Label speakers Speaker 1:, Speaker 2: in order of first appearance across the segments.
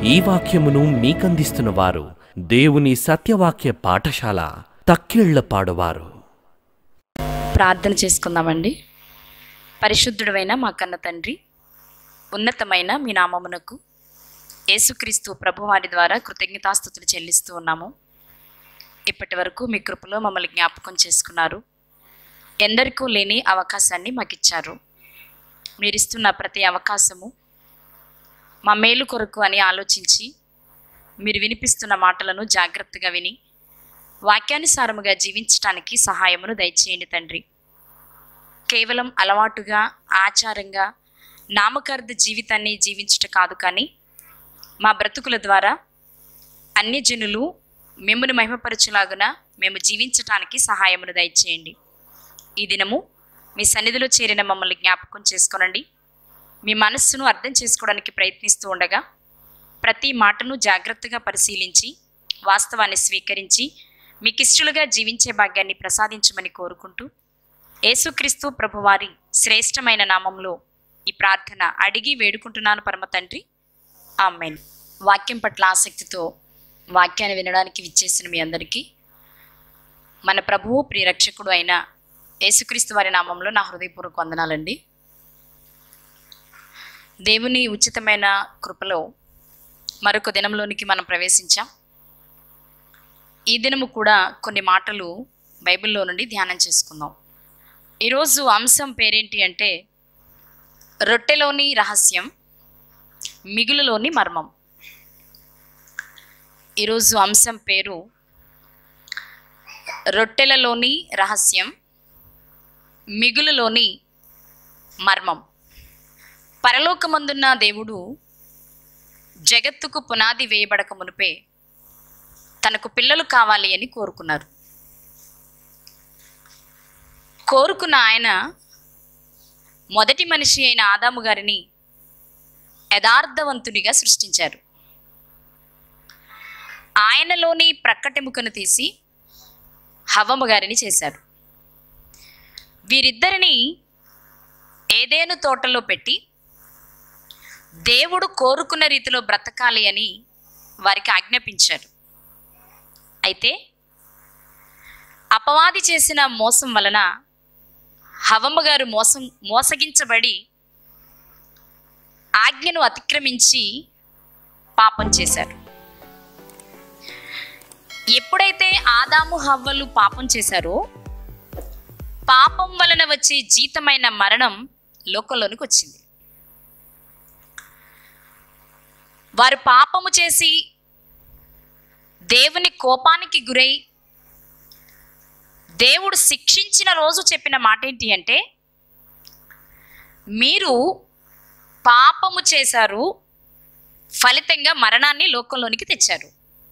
Speaker 1: ఈ వాక్యమును మీకందిస్తున్న వారు దేవుని సత్యవాక్య పాఠశాల తక్కిళ్ల పాడువారు
Speaker 2: ప్రార్థన చేసుకుందామండి పరిశుద్ధుడైన మా కన్న తండ్రి ఉన్నతమైన మీ నామమునకు యేసుక్రీస్తు ప్రభువారి ద్వారా కృతజ్ఞతాస్థుతులు చెల్లిస్తూ ఉన్నాము ఇప్పటి వరకు మీ కృపలో మమ్మల్ని జ్ఞాపకం చేసుకున్నారు ఎందరికూ లేని అవకాశాన్ని మాకు ఇచ్చారు మీరిస్తున్న ప్రతి అవకాశము మా మేలు కొరకు అని ఆలోచించి మీరు వినిపిస్తున్న మాటలను జాగ్రత్తగా విని వాక్యానుసారముగా జీవించటానికి సహాయమును దయచేయండి తండ్రి కేవలం అలవాటుగా ఆచారంగా నామకార్థ జీవితాన్ని జీవించుట కాదు కానీ మా బ్రతుకుల ద్వారా అన్యజనులు మిమ్మల్ని మహిమపరచులాగున మేము జీవించటానికి సహాయమును దయచేయండి ఈ దినము మీ సన్నిధిలో చేరిన మమ్మల్ని జ్ఞాపకం చేసుకోనండి మీ మనస్సును అర్థం చేసుకోవడానికి ప్రయత్నిస్తూ ఉండగా ప్రతి మాటను జాగ్రత్తగా పరిశీలించి వాస్తవాన్ని స్వీకరించి మీకు ఇష్టలుగా జీవించే భాగ్యాన్ని ప్రసాదించమని కోరుకుంటూ యేసుక్రీస్తు ప్రభువారి శ్రేష్టమైన నామంలో ఈ ప్రార్థన అడిగి వేడుకుంటున్నాను పరమ తండ్రి ఆమెన్ వాక్యం పట్ల ఆసక్తితో వాక్యాన్ని వినడానికి విచ్చేసిన మీ అందరికీ మన ప్రభువు ప్రియరక్షకుడు అయిన యేసుక్రీస్తు వారి నామంలో నా హృదయపూర్వక వందనాలండి దేవుని ఉచితమైన కృపలో మరొక దినంలోనికి మనం ప్రవేశించాం ఈ దినము కూడా కొన్ని మాటలు బైబిల్లో నుండి ధ్యానం చేసుకుందాం ఈరోజు అంశం పేరేంటి అంటే రొట్టెలోని రహస్యం మిగులులోని మర్మం ఈరోజు అంశం పేరు రొట్టెలలోని రహస్యం మిగులులోని మర్మం పరలోకమందున్న దేవుడు జగత్తుకు పునాది వేయబడక మునిపే తనకు పిల్లలు కావాలి అని కోరుకున్నారు కోరుకున్న ఆయన మొదటి మనిషి అయిన ఆదాము గారిని యథార్థవంతునిగా సృష్టించారు ఆయనలోని ప్రక్కటెముకను తీసి హవ్వమ్మ గారిని చేశారు వీరిద్దరిని ఏదేను తోటలో పెట్టి దేవుడు కోరుకున్న రీతిలో బ్రతకాలి అని వారికి ఆజ్ఞాపించారు అయితే అపవాది చేసిన మోసం వలన హవమ్మ గారు మోసం మోసగించబడి ఆజ్ఞను అతిక్రమించి పాపం చేశారు ఎప్పుడైతే ఆదాము హవ్వలు పాపం చేశారో పాపం వలన వచ్చే జీతమైన మరణం లోకంలోనికి వచ్చింది వారు పాపము చేసి దేవుని కోపానికి గురై దేవుడు శిక్షించిన రోజు చెప్పిన మాట ఏంటి అంటే మీరు పాపము చేశారు ఫలితంగా మరణాన్ని లోకంలోనికి తెచ్చారు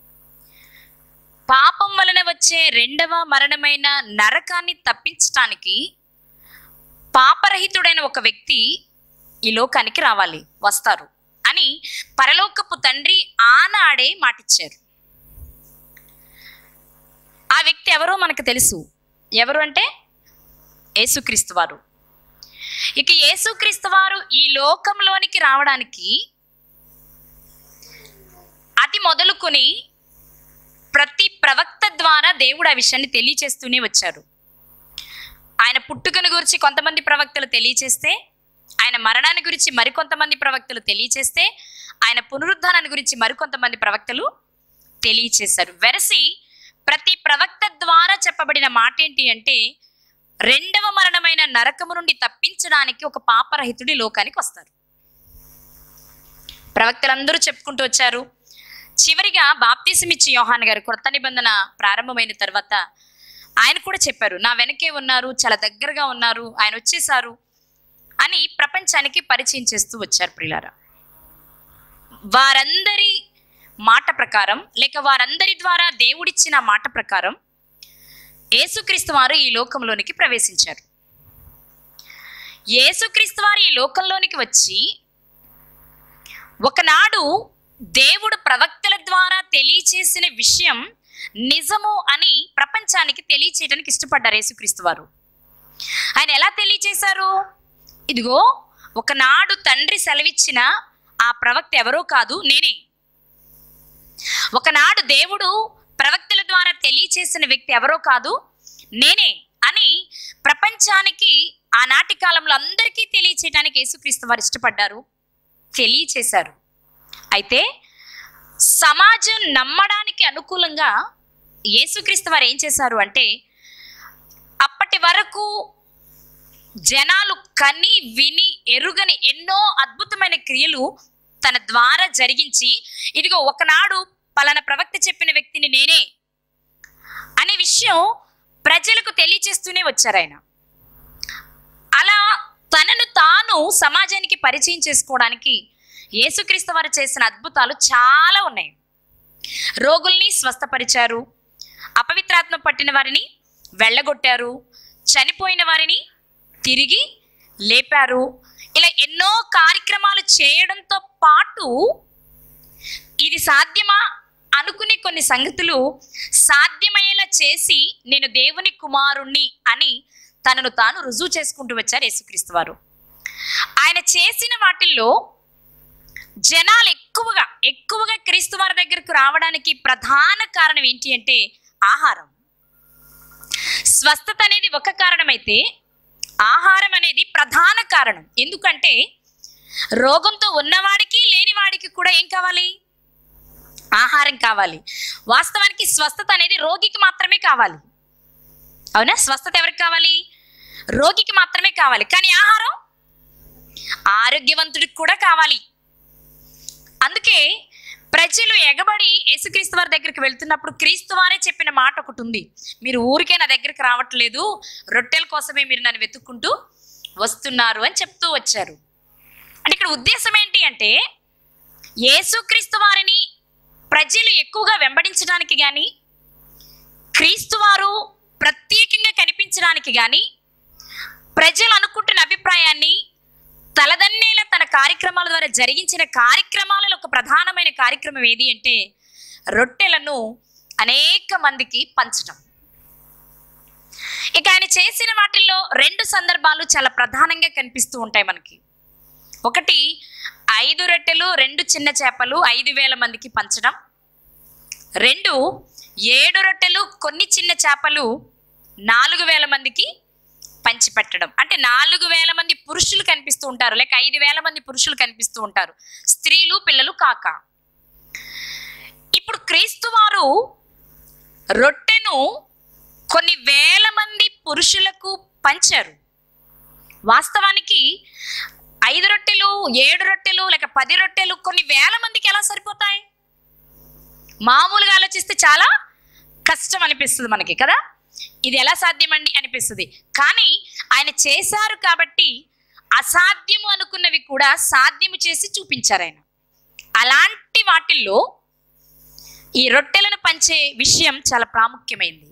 Speaker 2: పాపం వలన వచ్చే రెండవ మరణమైన నరకాన్ని తప్పించటానికి పాపరహితుడైన ఒక వ్యక్తి ఈ లోకానికి రావాలి వస్తారు అని పరలోకపు తండ్రి ఆనాడే మాటిచ్చారు ఆ వ్యక్తి ఎవరో మనకు తెలుసు ఎవరు అంటే యేసుక్రీస్తు వారు ఇక యేసుక్రీస్తు వారు ఈ లోకంలోనికి రావడానికి అది మొదలుకొని ప్రతి ప్రవక్త ద్వారా దేవుడు ఆ విషయాన్ని తెలియచేస్తూనే వచ్చారు ఆయన పుట్టుకను గురించి కొంతమంది ప్రవక్తలు తెలియచేస్తే ఆయన మరణాన్ని గురించి మరికొంతమంది ప్రవక్తలు తెలియచేస్తే ఆయన పునరుద్ధానాన్ని గురించి మరికొంతమంది ప్రవక్తలు తెలియచేశారు వెరసి ప్రతి ప్రవక్త ద్వారా చెప్పబడిన మాట ఏంటి అంటే రెండవ మరణమైన నరకము నుండి తప్పించడానికి ఒక పాపరహితుడి లోకానికి వస్తారు ప్రవక్తలందరూ చెప్పుకుంటూ వచ్చారు చివరిగా బాప్తీసం ఇచ్చి యోహాన్ గారు కొత్త నిబంధన ప్రారంభమైన తర్వాత ఆయన కూడా చెప్పారు నా వెనకే ఉన్నారు చాలా దగ్గరగా ఉన్నారు ఆయన వచ్చేసారు అని ప్రపంచానికి పరిచయం చేస్తూ వచ్చారు ప్రిలారా వారందరి మాట ప్రకారం లేక వారందరి ద్వారా దేవుడిచ్చిన మాట ప్రకారం యేసుక్రీస్తు వారు ఈ లోకంలోనికి ప్రవేశించారు యేసుక్రీస్తు వారు ఈ లోకంలోనికి వచ్చి ఒకనాడు దేవుడు ప్రవక్తల ద్వారా తెలియచేసిన విషయం నిజము అని ప్రపంచానికి తెలియచేయడానికి ఇష్టపడ్డారు యేసుక్రీస్తు వారు ఆయన ఎలా తెలియచేశారు ఇదిగో ఒకనాడు తండ్రి సెలవిచ్చిన ఆ ప్రవక్త ఎవరో కాదు నేనే ఒకనాడు దేవుడు ప్రవక్తల ద్వారా తెలియచేసిన వ్యక్తి ఎవరో కాదు నేనే అని ప్రపంచానికి ఆనాటి కాలంలో అందరికీ తెలియచేయడానికి యేసుక్రీస్తు వారు ఇష్టపడ్డారు తెలియచేశారు అయితే సమాజం నమ్మడానికి అనుకూలంగా యేసుక్రీస్తు వారు ఏం చేశారు అంటే అప్పటి వరకు జనాలు కని విని ఎరుగని ఎన్నో అద్భుతమైన క్రియలు తన ద్వారా జరిగించి ఇదిగో ఒకనాడు పలానా ప్రవక్త చెప్పిన వ్యక్తిని నేనే అనే విషయం ప్రజలకు తెలియచేస్తూనే వచ్చారు ఆయన అలా తనను తాను సమాజానికి పరిచయం చేసుకోవడానికి యేసుక్రీస్తు వారు చేసిన అద్భుతాలు చాలా ఉన్నాయి రోగుల్ని స్వస్థపరిచారు అపవిత్రాత్మ పట్టిన వారిని వెళ్ళగొట్టారు చనిపోయిన వారిని తిరిగి లేపారు ఇలా ఎన్నో కార్యక్రమాలు చేయడంతో పాటు ఇది సాధ్యమా అనుకునే కొన్ని సంగతులు సాధ్యమయ్యేలా చేసి నేను దేవుని కుమారుణ్ణి అని తనను తాను రుజువు చేసుకుంటూ వచ్చారు యేసుక్రీస్తు వారు ఆయన చేసిన వాటిల్లో జనాలు ఎక్కువగా ఎక్కువగా క్రీస్తు వారి దగ్గరకు రావడానికి ప్రధాన కారణం ఏంటి అంటే ఆహారం స్వస్థత అనేది ఒక కారణమైతే ఆహారం అనేది ప్రధాన కారణం ఎందుకంటే రోగంతో ఉన్నవాడికి లేనివాడికి కూడా ఏం కావాలి ఆహారం కావాలి వాస్తవానికి స్వస్థత అనేది రోగికి మాత్రమే కావాలి అవునా స్వస్థత ఎవరికి కావాలి రోగికి మాత్రమే కావాలి కానీ ఆహారం ఆరోగ్యవంతుడికి కూడా కావాలి అందుకే ప్రజలు ఎగబడి యేసుక్రీస్తు వారి దగ్గరికి వెళ్తున్నప్పుడు క్రీస్తు వారే చెప్పిన మాట ఒకటి ఉంది మీరు ఊరికే నా దగ్గరికి రావట్లేదు రొట్టెల కోసమే మీరు నన్ను వెతుక్కుంటూ వస్తున్నారు అని చెప్తూ వచ్చారు అంటే ఇక్కడ ఉద్దేశం ఏంటి అంటే యేసుక్రీస్తు వారిని ప్రజలు ఎక్కువగా వెంబడించడానికి కానీ క్రీస్తు వారు ప్రత్యేకంగా కనిపించడానికి కానీ ప్రజలు అనుకుంటున్న అభిప్రాయాన్ని తలదన్నేల తన కార్యక్రమాల ద్వారా జరిగించిన కార్యక్రమాలలో ఒక ప్రధానమైన కార్యక్రమం ఏది అంటే రొట్టెలను అనేక మందికి పంచడం ఇక ఆయన చేసిన వాటిల్లో రెండు సందర్భాలు చాలా ప్రధానంగా కనిపిస్తూ ఉంటాయి మనకి ఒకటి ఐదు రొట్టెలు రెండు చిన్న చేపలు ఐదు వేల మందికి పంచడం రెండు ఏడు రొట్టెలు కొన్ని చిన్న చేపలు నాలుగు వేల మందికి పంచిపెట్టడం అంటే నాలుగు వేల మంది పురుషులు కనిపిస్తూ ఉంటారు లేక ఐదు వేల మంది పురుషులు కనిపిస్తూ ఉంటారు స్త్రీలు పిల్లలు కాక ఇప్పుడు క్రీస్తు వారు రొట్టెను కొన్ని వేల మంది పురుషులకు పంచారు వాస్తవానికి ఐదు రొట్టెలు ఏడు రొట్టెలు లేక పది రొట్టెలు కొన్ని వేల మందికి ఎలా సరిపోతాయి మామూలుగా ఆలోచిస్తే చాలా కష్టం అనిపిస్తుంది మనకి కదా ఇది ఎలా సాధ్యమండి అనిపిస్తుంది కానీ ఆయన చేశారు కాబట్టి అసాధ్యము అనుకున్నవి కూడా సాధ్యము చేసి చూపించారు ఆయన అలాంటి వాటిల్లో ఈ రొట్టెలను పంచే విషయం చాలా ప్రాముఖ్యమైంది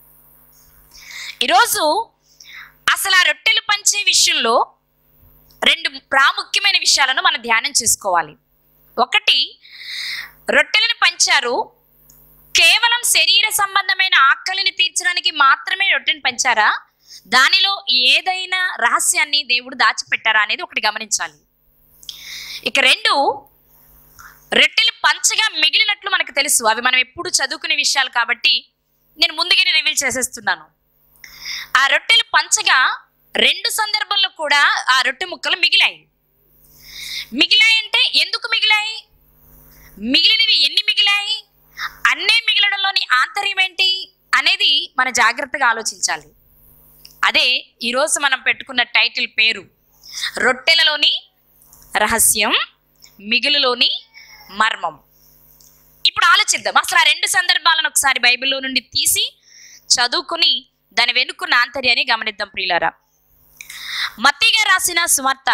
Speaker 2: ఈరోజు అసలు ఆ రొట్టెలు పంచే విషయంలో రెండు ప్రాముఖ్యమైన విషయాలను మనం ధ్యానం చేసుకోవాలి ఒకటి రొట్టెలను పంచారు కేవలం శరీర సంబంధమైన ఆకలిని తీర్చడానికి మాత్రమే రొట్టెను పంచారా దానిలో ఏదైనా రహస్యాన్ని దేవుడు దాచిపెట్టారా అనేది ఒకటి గమనించాలి ఇక రెండు రొట్టెలు పంచగా మిగిలినట్లు మనకు తెలుసు అవి మనం ఎప్పుడు చదువుకునే విషయాలు కాబట్టి నేను ముందుగానే రివీల్ చేసేస్తున్నాను ఆ రొట్టెలు పంచగా రెండు సందర్భంలో కూడా ఆ రొట్టె ముక్కలు మిగిలాయి మిగిలాయంటే ఎందుకు మిగిలాయి మిగిలినవి ఎన్ని మిగిలాయి అన్నే మిగలడంలోని ఆంతర్యం ఏంటి అనేది మన జాగ్రత్తగా ఆలోచించాలి అదే ఈరోజు మనం పెట్టుకున్న టైటిల్ పేరు రొట్టెలలోని రహస్యం మిగులులోని మర్మం ఇప్పుడు ఆలోచిద్దాం అసలు ఆ రెండు సందర్భాలను ఒకసారి బైబిల్లో నుండి తీసి చదువుకుని దాని వెనుకున్న ఆంతర్యాన్ని గమనిద్దాం ప్రియులారా మత్తయ్య రాసిన సువార్త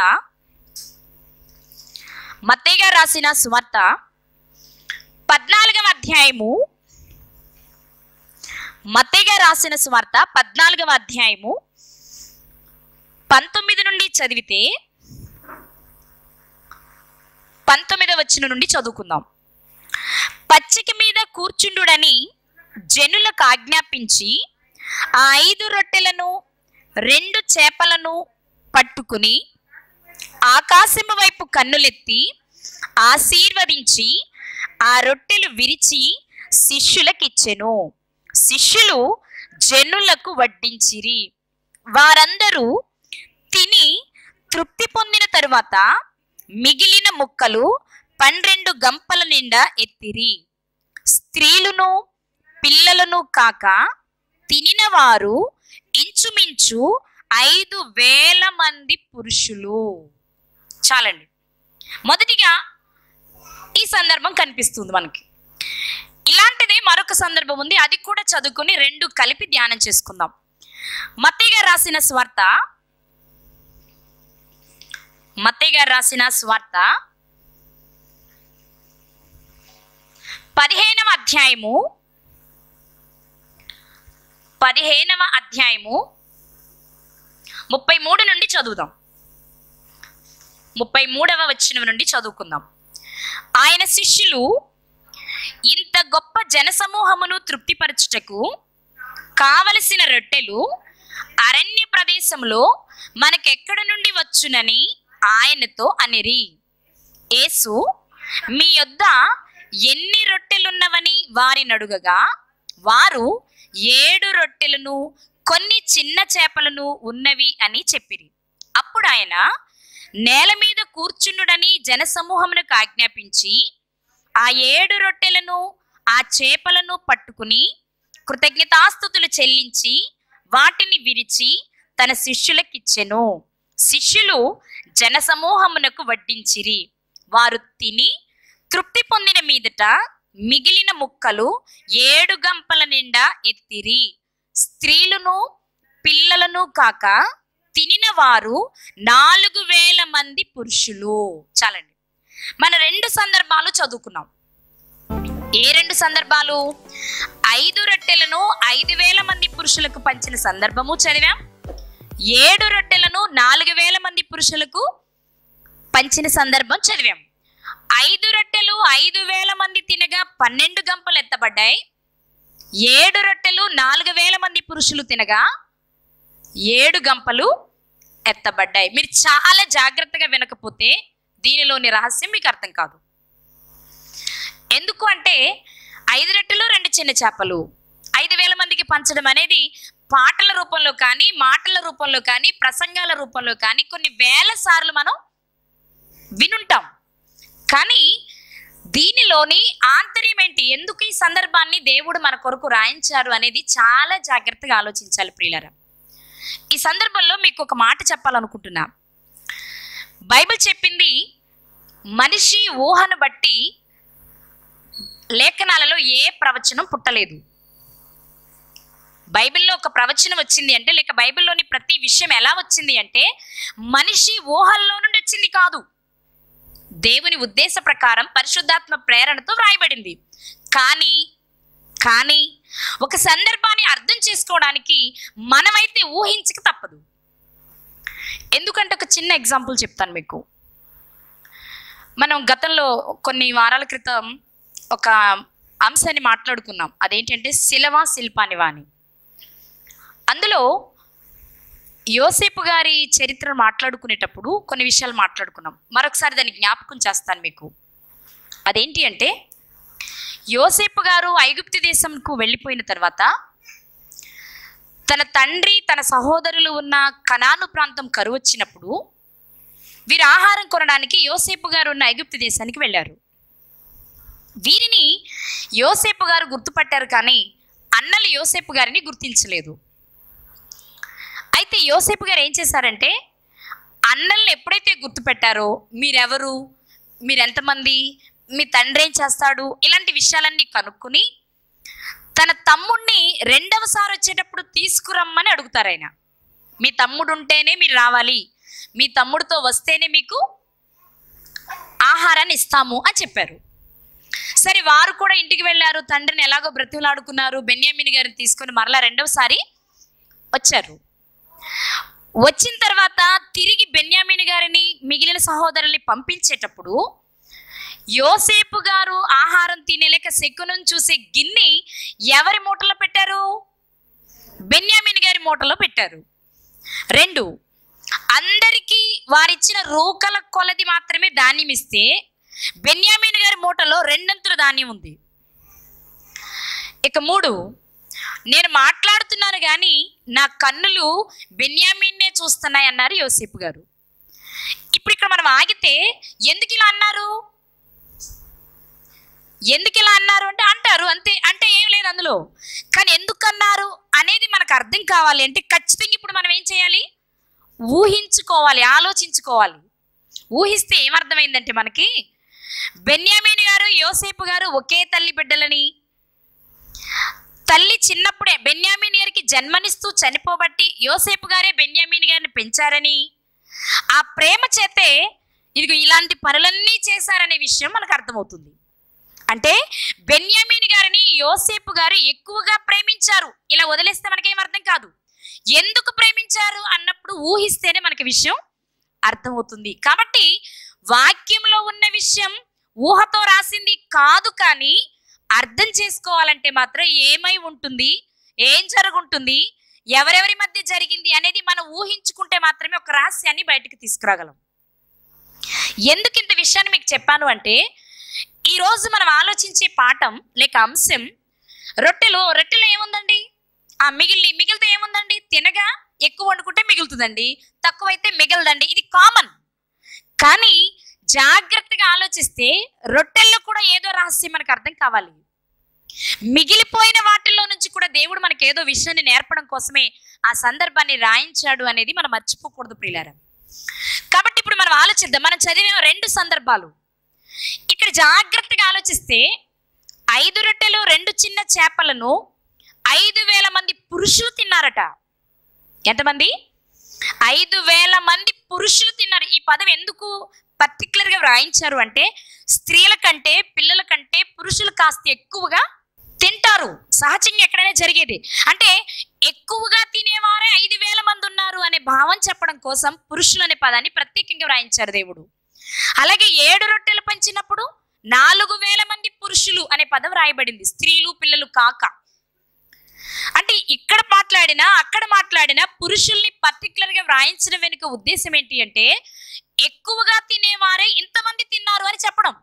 Speaker 2: మత్తయ్య రాసిన సువార్త పద్నాలుగవ అధ్యాయము మత్తయ్య రాసిన సువార్త పద్నాలుగవ అధ్యాయము పంతొమ్మిది నుండి చదివితే పంతొమ్మిదవ వచ్చిన నుండి చదువుకుందాం పచ్చిక మీద కూర్చుండుడని జనులకు ఆజ్ఞాపించి ఆ ఐదు రొట్టెలను రెండు చేపలను పట్టుకుని ఆకాశము వైపు కన్నులెత్తి ఆశీర్వదించి ఆ రొట్టెలు విరిచి శిష్యులకిచ్చెను శిష్యులు జనులకు వడ్డించిరి వారందరూ తిని తృప్తి పొందిన తరువాత మిగిలిన ముక్కలు పన్నెండు గంపల నిండా ఎత్తిరి స్త్రీలను పిల్లలను కాక తినిన వారు ఇంచుమించు ఐదు వేల మంది పురుషులు చాలండి మొదటిగా ఈ సందర్భం కనిపిస్తుంది మనకి ఇలాంటిదే మరొక సందర్భం ఉంది అది కూడా చదువుకొని రెండు కలిపి ధ్యానం చేసుకుందాం మత్తయ్య గారు రాసిన స్వార్త మత్తయ్య గారు రాసిన స్వార్త పదిహేనవ అధ్యాయము పదిహేనవ అధ్యాయము ముప్పై మూడు నుండి చదువుదాం ముప్పై మూడవ వచ్చిన నుండి చదువుకుందాం ఆయన శిష్యులు ఇంత గొప్ప జనసమూహమును తృప్తిపరచుటకు కావలసిన రొట్టెలు అరణ్య ప్రదేశంలో మనకెక్కడ నుండి వచ్చునని ఆయనతో అనిరి యేసు మీ యొద్ద ఎన్ని రొట్టెలున్నవని వారిని అడుగగా వారు ఏడు రొట్టెలను కొన్ని చిన్న చేపలను ఉన్నవి అని చెప్పిరి అప్పుడు ఆయన నేల మీద కూర్చుండుడని జనసమూహమునకు ఆజ్ఞాపించి ఆ ఏడు రొట్టెలను ఆ చేపలను పట్టుకుని కృతజ్ఞతాస్థుతులు చెల్లించి వాటిని విరిచి తన శిష్యులకిచ్చెను శిష్యులు జనసమూహమునకు వడ్డించిరి వారు తిని తృప్తి పొందిన మీదట మిగిలిన ముక్కలు ఏడు గంపల నిండా ఎత్తిరి స్త్రీలను పిల్లలను కాక తినిన వారు నాలుగు వేల మంది పురుషులు చాలండి మన రెండు సందర్భాలు చదువుకున్నాం ఏ రెండు సందర్భాలు ఐదు రొట్టెలను ఐదు వేల మంది పురుషులకు పంచిన సందర్భము చదివాం ఏడు రొట్టెలను నాలుగు వేల మంది పురుషులకు పంచిన సందర్భం చదివాం ఐదు రొట్టెలు ఐదు వేల మంది తినగా పన్నెండు గంపలు ఎత్తబడ్డాయి ఏడు రొట్టెలు నాలుగు వేల మంది పురుషులు తినగా ఏడు గంపలు ఎత్తబడ్డాయి మీరు చాలా జాగ్రత్తగా వినకపోతే దీనిలోని రహస్యం మీకు అర్థం కాదు ఎందుకు అంటే ఐదు రొట్టెలు రెండు చిన్న చేపలు ఐదు వేల మందికి పంచడం అనేది పాటల రూపంలో కానీ మాటల రూపంలో కానీ ప్రసంగాల రూపంలో కానీ కొన్ని వేల సార్లు మనం వినుంటాం కానీ దీనిలోని ఆంతర్యం ఏంటి ఎందుకు ఈ సందర్భాన్ని దేవుడు మన కొరకు రాయించారు అనేది చాలా జాగ్రత్తగా ఆలోచించాలి ప్రియులరా ఈ సందర్భంలో మీకు ఒక మాట చెప్పాలనుకుంటున్నా బైబిల్ చెప్పింది మనిషి ఊహను బట్టి లేఖనాలలో ఏ ప్రవచనం పుట్టలేదు బైబిల్లో ఒక ప్రవచనం వచ్చింది అంటే లేక బైబిల్లోని ప్రతి విషయం ఎలా వచ్చింది అంటే మనిషి ఊహల్లో నుండి వచ్చింది కాదు దేవుని ఉద్దేశ ప్రకారం పరిశుద్ధాత్మ ప్రేరణతో వ్రాయబడింది కానీ కానీ ఒక సందర్భాన్ని అర్థం చేసుకోవడానికి మనమైతే ఊహించక తప్పదు ఎందుకంటే ఒక చిన్న ఎగ్జాంపుల్ చెప్తాను మీకు మనం గతంలో కొన్ని వారాల క్రితం ఒక అంశాన్ని మాట్లాడుకున్నాం అదేంటంటే శిలవా శిల్పానివా అని అందులో యోసేపు గారి చరిత్రను మాట్లాడుకునేటప్పుడు కొన్ని విషయాలు మాట్లాడుకున్నాం మరొకసారి దాన్ని జ్ఞాపకం చేస్తాను మీకు అదేంటి అంటే యోసేపు గారు ఐగుప్తు దేశంకు వెళ్ళిపోయిన తర్వాత తన తండ్రి తన సహోదరులు ఉన్న కనాను ప్రాంతం కరువు వచ్చినప్పుడు వీరు ఆహారం కొనడానికి యోసేపు గారు ఉన్న ఐగుప్తు దేశానికి వెళ్ళారు వీరిని యోసేపు గారు గుర్తుపట్టారు కానీ అన్నలు యోసేపు గారిని గుర్తించలేదు అయితే యోసేపు గారు ఏం చేశారంటే అన్నల్ని ఎప్పుడైతే గుర్తుపెట్టారో మీరెవరు మీరు ఎంతమంది మీ తండ్రి ఏం చేస్తాడు ఇలాంటి విషయాలన్నీ కనుక్కుని తన తమ్ముణ్ణి రెండవసారి వచ్చేటప్పుడు తీసుకురమ్మని అడుగుతారు ఆయన మీ తమ్ముడు ఉంటేనే మీరు రావాలి మీ తమ్ముడితో వస్తేనే మీకు ఆహారాన్ని ఇస్తాము అని చెప్పారు సరే వారు కూడా ఇంటికి వెళ్ళారు తండ్రిని ఎలాగో బ్రతిమలాడుకున్నారు బెన్యామిని గారిని తీసుకొని మరలా రెండవసారి వచ్చారు వచ్చిన తర్వాత తిరిగి బెన్యామిని గారిని మిగిలిన సహోదరుల్ని పంపించేటప్పుడు యోసేపు గారు ఆహారం తినేలేక శకునం చూసే గిన్నె ఎవరి మూటలో పెట్టారు బెన్యామిన్ గారి మూటలో పెట్టారు రెండు అందరికీ వారిచ్చిన రూకల కొలది మాత్రమే ధాన్యం ఇస్తే బెన్యామిన్ గారి మూటలో రెండంతుల ధాన్యం ఉంది ఇక మూడు నేను మాట్లాడుతున్నాను కానీ నా కన్నులు బెన్యామీన్నే చూస్తున్నాయి అన్నారు యోసేపు గారు ఇప్పుడు ఇక్కడ మనం ఆగితే ఎందుకు ఇలా అన్నారు ఎందుకు ఇలా అన్నారు అంటే అంటారు అంతే అంటే ఏం లేదు అందులో కానీ ఎందుకు అన్నారు అనేది మనకు అర్థం కావాలి అంటే ఖచ్చితంగా ఇప్పుడు మనం ఏం చేయాలి ఊహించుకోవాలి ఆలోచించుకోవాలి ఊహిస్తే ఏమర్థమైందంటే మనకి బెన్యామీన్ గారు యోసేపు గారు ఒకే తల్లి బిడ్డలని తల్లి చిన్నప్పుడే బెన్యామీన్ గారికి జన్మనిస్తూ చనిపోబట్టి యోసేపు గారే బెన్యామీన్ గారిని పెంచారని ఆ ప్రేమ చేతే ఇదిగో ఇలాంటి పనులన్నీ చేశారనే విషయం మనకు అర్థమవుతుంది అంటే బెన్యామీన్ గారిని యోసేపు గారు ఎక్కువగా ప్రేమించారు ఇలా వదిలేస్తే మనకేం అర్థం కాదు ఎందుకు ప్రేమించారు అన్నప్పుడు ఊహిస్తేనే మనకి విషయం అర్థమవుతుంది కాబట్టి వాక్యంలో ఉన్న విషయం ఊహతో రాసింది కాదు కానీ అర్థం చేసుకోవాలంటే మాత్రం ఏమై ఉంటుంది ఏం జరుగుంటుంది ఎవరెవరి మధ్య జరిగింది అనేది మనం ఊహించుకుంటే మాత్రమే ఒక రహస్యాన్ని బయటకు తీసుకురాగలం ఎందుకు ఇంత విషయాన్ని మీకు చెప్పాను అంటే ఈ రోజు మనం ఆలోచించే పాఠం లేక అంశం రొట్టెలు రొట్టెలో ఏముందండి ఆ మిగిలి మిగిలితే ఏముందండి తినగా ఎక్కువ వండుకుంటే మిగులుతుందండి తక్కువైతే మిగలదండి ఇది కామన్ కానీ జాగ్రత్తగా ఆలోచిస్తే రొట్టెల్లో కూడా ఏదో రహస్యం మనకు అర్థం కావాలి మిగిలిపోయిన వాటిల్లో నుంచి కూడా దేవుడు మనకి ఏదో విషయాన్ని నేర్పడం కోసమే ఆ సందర్భాన్ని రాయించాడు అనేది మనం మర్చిపోకూడదు ప్రియులారా కాబట్టి ఇప్పుడు మనం ఆలోచిద్దాం మనం చదివే రెండు సందర్భాలు ఇక్కడ జాగ్రత్తగా ఆలోచిస్తే ఐదు రొట్టెలు రెండు చిన్న చేపలను ఐదు వేల మంది పురుషులు తిన్నారట ఎంతమంది ఐదు వేల మంది పురుషులు తిన్నారు ఈ పదం ఎందుకు పర్టికులర్ గా వ్రాయించారు అంటే స్త్రీల కంటే పిల్లల కంటే పురుషులు కాస్త ఎక్కువగా తింటారు సహజంగా ఎక్కడైనా జరిగేది అంటే ఎక్కువగా తినేవారే ఐదు వేల మంది ఉన్నారు అనే భావం చెప్పడం కోసం పురుషులు అనే పదాన్ని ప్రత్యేకంగా వ్రాయించారు దేవుడు అలాగే ఏడు రొట్టెలు పంచినప్పుడు నాలుగు వేల మంది పురుషులు అనే పదం రాయబడింది స్త్రీలు పిల్లలు కాక అంటే ఇక్కడ మాట్లాడినా అక్కడ మాట్లాడినా పురుషుల్ని పర్టికులర్ గా వ్రాయించడం వెనుక ఉద్దేశం ఏంటి అంటే ఎక్కువగా తినేవారే ఇంతమంది తిన్నారు అని చెప్పడం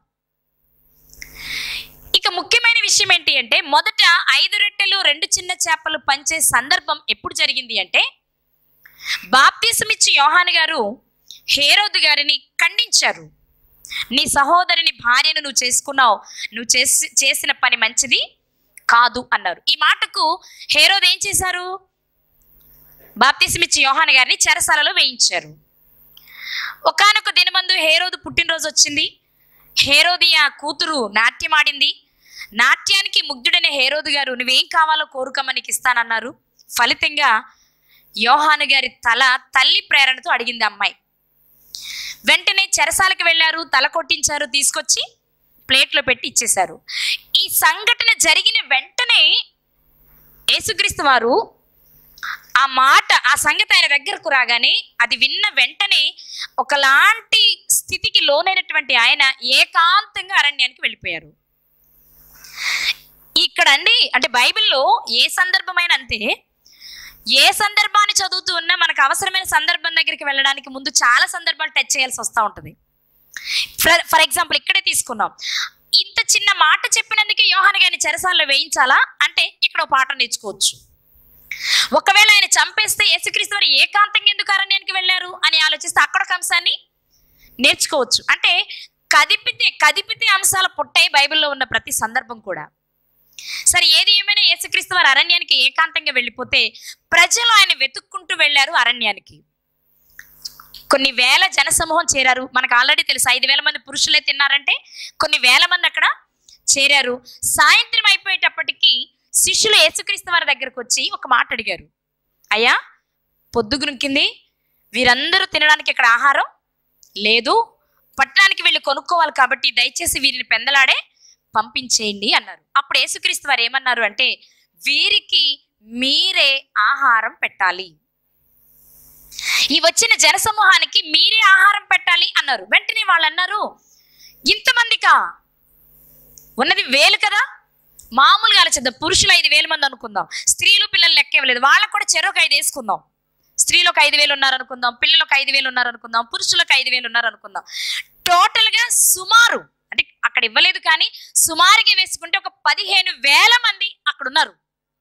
Speaker 2: ఇక ముఖ్యమైన విషయం ఏంటి అంటే మొదట ఐదు రొట్టెలు రెండు చిన్న చేపలు పంచే సందర్భం ఎప్పుడు జరిగింది అంటే బాప్తీసమిచ్చి యోహాను గారు హేరోదు గారిని ఖండించారు నీ సహోదరుని భార్యను నువ్వు చేసుకున్నావు నువ్వు చేసి చేసిన పని మంచిది కాదు అన్నారు ఈ మాటకు హేరోద్ ఏం చేశారు బాప్తిసమిచ్చి యోహాన్ గారిని చెరసాలలో వేయించారు ఒకానొక దినమందు హేరోదు పుట్టినరోజు వచ్చింది హేరోదియ కూతురు నాట్యం ఆడింది నాట్యానికి ముగ్ధుడైన హేరోదు గారు నువ్వేం కావాలో కోరుకోమని నీకు ఇస్తానన్నారు ఫలితంగా యోహాను గారి తల తల్లి ప్రేరణతో అడిగింది అమ్మాయి వెంటనే చెరసాలకు వెళ్ళారు తల కొట్టించారు తీసుకొచ్చి ప్లేట్లో పెట్టి ఇచ్చేశారు ఈ సంఘటన జరిగిన వెంటనే యేసుక్రీస్తు వారు ఆ మాట ఆ సంగతి ఆయన దగ్గరకు రాగానే అది విన్న వెంటనే ఒకలాంటి స్థితికి లోనైనటువంటి ఆయన ఏకాంతంగా అరణ్యానికి వెళ్ళిపోయారు ఇక్కడ అండి అంటే బైబిల్లో ఏ సందర్భమైన అంతే ఏ సందర్భాన్ని చదువుతూ ఉన్నా మనకు అవసరమైన సందర్భం దగ్గరికి వెళ్ళడానికి ముందు చాలా సందర్భాలు టచ్ చేయాల్సి వస్తూ ఉంటుంది ఫర్ ఫర్ ఎగ్జాంపుల్ ఇక్కడే తీసుకున్నాం ఇంత చిన్న మాట చెప్పినందుకే యోహాన్ గారిని చెరసాల్లో వేయించాలా అంటే ఇక్కడ ఒక పాఠం నేర్చుకోవచ్చు ఒకవేళ ఆయన చంపేస్తే యేసుక్రీస్తు వారు ఏకాంతంగా ఎందుకు అరణ్యానికి వెళ్ళారు అని ఆలోచిస్తే అక్కడ ఒక అంశాన్ని నేర్చుకోవచ్చు అంటే కదిపితే కదిపితే అంశాలు పుట్టాయి బైబిల్లో ఉన్న ప్రతి సందర్భం కూడా సరే ఏది ఏమైనా యేసుక్రీస్తు వారు అరణ్యానికి ఏకాంతంగా వెళ్ళిపోతే ప్రజలు ఆయన వెతుక్కుంటూ వెళ్ళారు అరణ్యానికి కొన్ని వేల జనసమూహం చేరారు మనకు ఆల్రెడీ తెలుసు ఐదు వేల మంది పురుషులే తిన్నారంటే కొన్ని వేల మంది అక్కడ చేరారు సాయంత్రం అయిపోయేటప్పటికి శిష్యులు యేసుక్రీస్తు వారి దగ్గరకు వచ్చి ఒక మాట అడిగారు అయ్యా పొద్దుగునుకింది వీరందరూ తినడానికి ఇక్కడ ఆహారం లేదు పట్టణానికి వెళ్ళి కొనుక్కోవాలి కాబట్టి దయచేసి వీరిని పెందలాడే పంపించేయండి అన్నారు అప్పుడు యేసుక్రీస్తు వారు ఏమన్నారు అంటే వీరికి మీరే ఆహారం పెట్టాలి ఈ వచ్చిన జనసమూహానికి మీరే ఆహారం పెట్టాలి అన్నారు వెంటనే వాళ్ళు అన్నారు ఇంతమందికా ఉన్నది వేలు కదా మామూలుగా ఆలోచిద్దాం పురుషులు ఐదు వేల మంది అనుకుందాం స్త్రీలు పిల్లలు లెక్క ఇవ్వలేదు వాళ్ళకు కూడా చెరొక ఐదు వేసుకుందాం స్త్రీలకు ఐదు వేలు ఉన్నారు అనుకుందాం పిల్లలకు ఐదు వేలు ఉన్నారు అనుకుందాం పురుషులకు ఐదు వేలు ఉన్నారు అనుకుందాం టోటల్ గా సుమారు అంటే అక్కడ ఇవ్వలేదు కానీ సుమారుగా వేసుకుంటే ఒక పదిహేను వేల మంది అక్కడ ఉన్నారు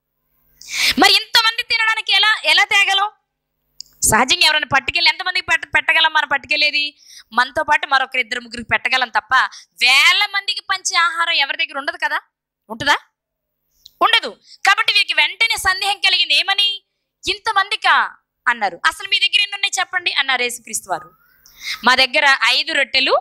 Speaker 2: మరి ఇంతమంది తినడానికి ఎలా ఎలా తేగలం సహజంగా ఎవరైనా పట్టుకెళ్ళి ఎంతమందికి పెట్ట పెట్టగలం మనం పట్టుకెళ్ళేది మనతో పాటు మరొకరు ఇద్దరు ముగ్గురికి పెట్టగలం తప్ప వేల మందికి పంచే ఆహారం ఎవరి దగ్గర ఉండదు కదా ఉంటుందా ఉండదు కాబట్టి వీరికి వెంటనే సందేహం కలిగింది ఏమని ఇంతమందికా అన్నారు అసలు మీ దగ్గర ఎన్ని ఉన్నాయి చెప్పండి అన్నారు యేసుక్రీస్తు వారు మా దగ్గర ఐదు రొట్టెలు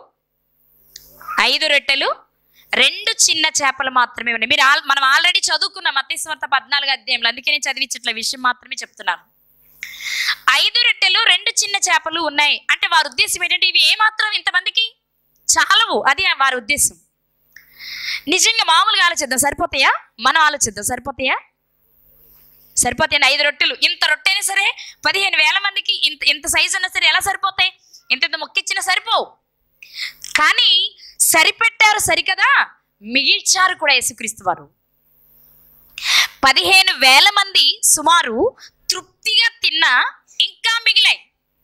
Speaker 2: ఐదు రొట్టెలు రెండు చిన్న చేపలు మాత్రమే ఉన్నాయి మీరు ఆల్- మనం ఆల్రెడీ చదువుకున్నాం మతేశ్వర్త పద్నాలుగు అధ్యాయంలో అందుకే నేను చదివించట్ల విషయం మాత్రమే చెప్తున్నాను ఐదు రొట్టెలు రెండు చిన్న చేపలు ఉన్నాయి అంటే వారి ఉద్దేశం ఏంటంటే ఇవి ఏమాత్రం ఇంతమందికి చాలవు అది వారి ఉద్దేశం నిజంగా మామూలుగా ఆలోచిద్దాం సరిపోతాయా మనం ఆలోచిద్దాం సరిపోతాయా సరిపోతాయండి ఐదు రొట్టెలు ఇంత రొట్టె అయినా సరే పదిహేను వేల మందికి ఇంత ఇంత సైజు అయినా సరే ఎలా సరిపోతాయి ఇంత ఇంత మొక్కిచ్చినా సరిపోవు కానీ సరిపెట్టారు సరికదా మిగిల్చారు కూడా యేసుక్రీస్తు వారు పదిహేను వేల మంది సుమారు తృప్తిగా తిన్నా ఇంకా మిగిలాయి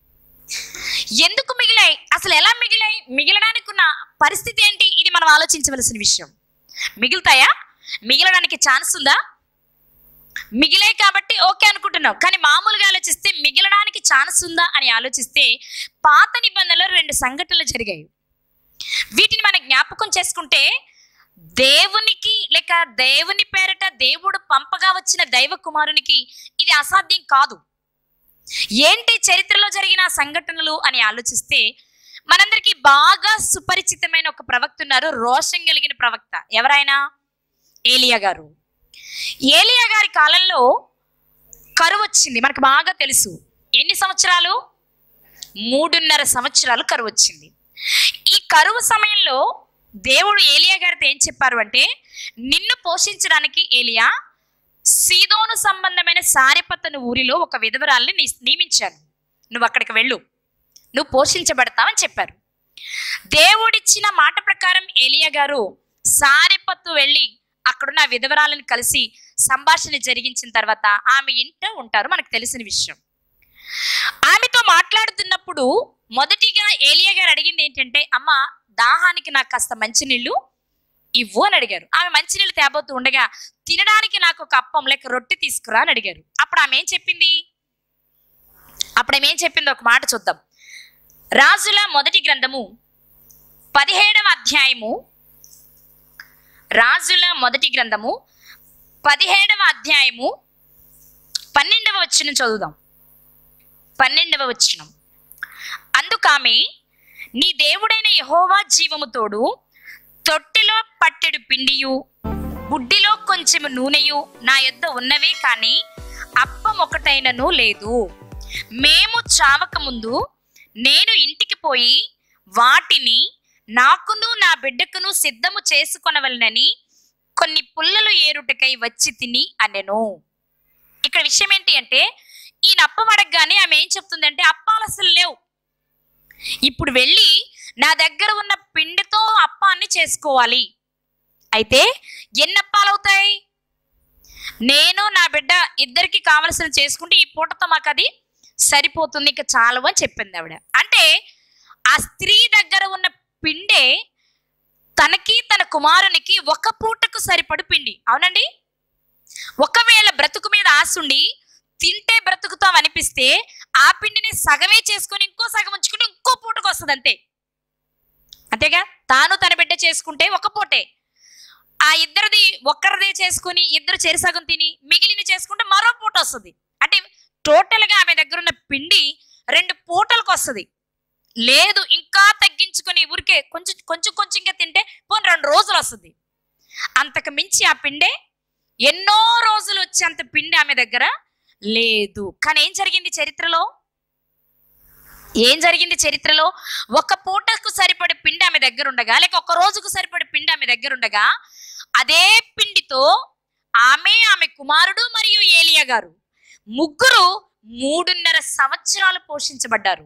Speaker 2: ఎందుకు మిగిలాయి అసలు ఎలా మిగిలాయి మిగిలడానికి ఉన్న పరిస్థితి ఏంటి ఇది మనం ఆలోచించవలసిన విషయం మిగులుతాయా మిగిలడానికి ఛాన్స్ ఉందా మిగిలాయి కాబట్టి ఓకే అనుకుంటున్నాం కానీ మామూలుగా ఆలోచిస్తే మిగిలడానికి ఛాన్స్ ఉందా అని ఆలోచిస్తే పాత నిబంధనలో రెండు సంఘటనలు జరిగాయి వీటిని మనం జ్ఞాపకం చేసుకుంటే దేవునికి లేక దేవుని పేరట దేవుడు పంపగా వచ్చిన దైవ కుమారునికి ఇది అసాధ్యం కాదు ఏంటి చరిత్రలో జరిగిన ఆ సంఘటనలు అని ఆలోచిస్తే మనందరికీ బాగా సుపరిచితమైన ఒక ప్రవక్త ఉన్నారు రోషం కలిగిన ప్రవక్త ఎవరైనా ఏలియా గారు ఏలియా గారి కాలంలో కరువు వచ్చింది మనకు బాగా తెలుసు ఎన్ని సంవత్సరాలు మూడున్నర సంవత్సరాలు కరువు వచ్చింది ఈ కరువు సమయంలో దేవుడు ఏలియా గారితో ఏం చెప్పారు అంటే నిన్ను పోషించడానికి ఏలియా సీదోను సంబంధమైన సారెపత్తను ఊరిలో ఒక విధవరాల్ని నీ- నియమించాను నువ్వు అక్కడికి వెళ్ళు నువ్వు పోషించబడతావని చెప్పారు దేవుడిచ్చిన మాట ప్రకారం ఏలియా గారు సారెపత్తు వెళ్ళి అక్కడున్న ఆ విధవరాలను కలిసి సంభాషణ జరిగించిన తర్వాత ఆమె ఇంట ఉంటారు మనకు తెలిసిన విషయం ఆమెతో మాట్లాడుతున్నప్పుడు మొదటిగా ఏలియా గారు అడిగింది ఏంటంటే అమ్మ దాహానికి నాకు కాస్త మంచినీళ్ళు ఇవ్వు అని అడిగారు ఆమె మంచినీళ్ళు తేబోతూ ఉండగా తినడానికి నాకు ఒక అప్పం లేక రొట్టె తీసుకురా అని అడిగారు అప్పుడు ఆమె ఏం చెప్పింది అప్పుడు ఆమె ఏం చెప్పింది ఒక మాట చూద్దాం రాజుల మొదటి గ్రంథము పదిహేడవ అధ్యాయము రాజుల మొదటి గ్రంథము పదిహేడవ అధ్యాయము పన్నెండవ వచ్చిన చదువుదాం పన్నెండవ వచ్చినం అందుకామె నీ దేవుడైన యహోవా జీవము తోడు తొట్టెలో పట్టెడు పిండియు బుడ్డిలో కొంచెం నూనెయు నా యొద్ద ఉన్నవే కాని అప్పం ఒకటైనను లేదు మేము చావక ముందు నేను ఇంటికి పోయి వాటిని నాకును నా బిడ్డకును సిద్ధము చేసుకొనవలనని కొన్ని పుల్లలు ఏరుటకై వచ్చి తిని అనెను ఇక్కడ విషయం ఏంటి అంటే ఈయన అప్పం అడగగానే ఆమె ఏం చెప్తుందంటే అప్పాలు అసలు లేవు ఇప్పుడు వెళ్ళి నా దగ్గర ఉన్న పిండితో అప్పాన్ని చేసుకోవాలి అయితే ఎన్ని అప్పాలు అవుతాయి నేను నా బిడ్డ ఇద్దరికి కావలసిన చేసుకుంటే ఈ పూటతో మాకు అది సరిపోతుంది ఇంకా చాలు అని చెప్పింది ఆవిడ అంటే ఆ స్త్రీ దగ్గర ఉన్న పిండే తనకి తన కుమారునికి ఒక పూటకు సరిపడు పిండి అవునండి ఒకవేళ బ్రతుకు మీద ఆశుండి తింటే బ్రతుకుతాం అనిపిస్తే ఆ పిండిని సగమే చేసుకొని ఇంకో సగం ఉంచుకుని ఇంకో పూటకు వస్తుంది అంతే అంతేగా తాను తన బిడ్డ చేసుకుంటే ఒక పూటే ఆ ఇద్దరిది ఒక్కరిదే చేసుకుని ఇద్దరు చెరి సగం తిని మిగిలిన చేసుకుంటే మరో పూట వస్తుంది అంటే టోటల్ గా ఆమె దగ్గర ఉన్న పిండి రెండు పూటలకు వస్తుంది లేదు ఇంకా తగ్గించుకొని ఊరికే కొంచెం కొంచెం కొంచెంగా తింటే పోనీ రెండు రోజులు వస్తుంది అంతకు మించి ఆ పిండే ఎన్నో రోజులు వచ్చేంత పిండి ఆమె దగ్గర లేదు కానీ ఏం జరిగింది చరిత్రలో ఏం జరిగింది చరిత్రలో ఒక పూటకు సరిపడే పిండి ఆమె దగ్గర ఉండగా లేక ఒక రోజుకు సరిపడే పిండి ఆమె దగ్గర ఉండగా అదే పిండితో ఆమె ఆమె కుమారుడు మరియు ఏలియా గారు ముగ్గురు మూడున్నర సంవత్సరాలు పోషించబడ్డారు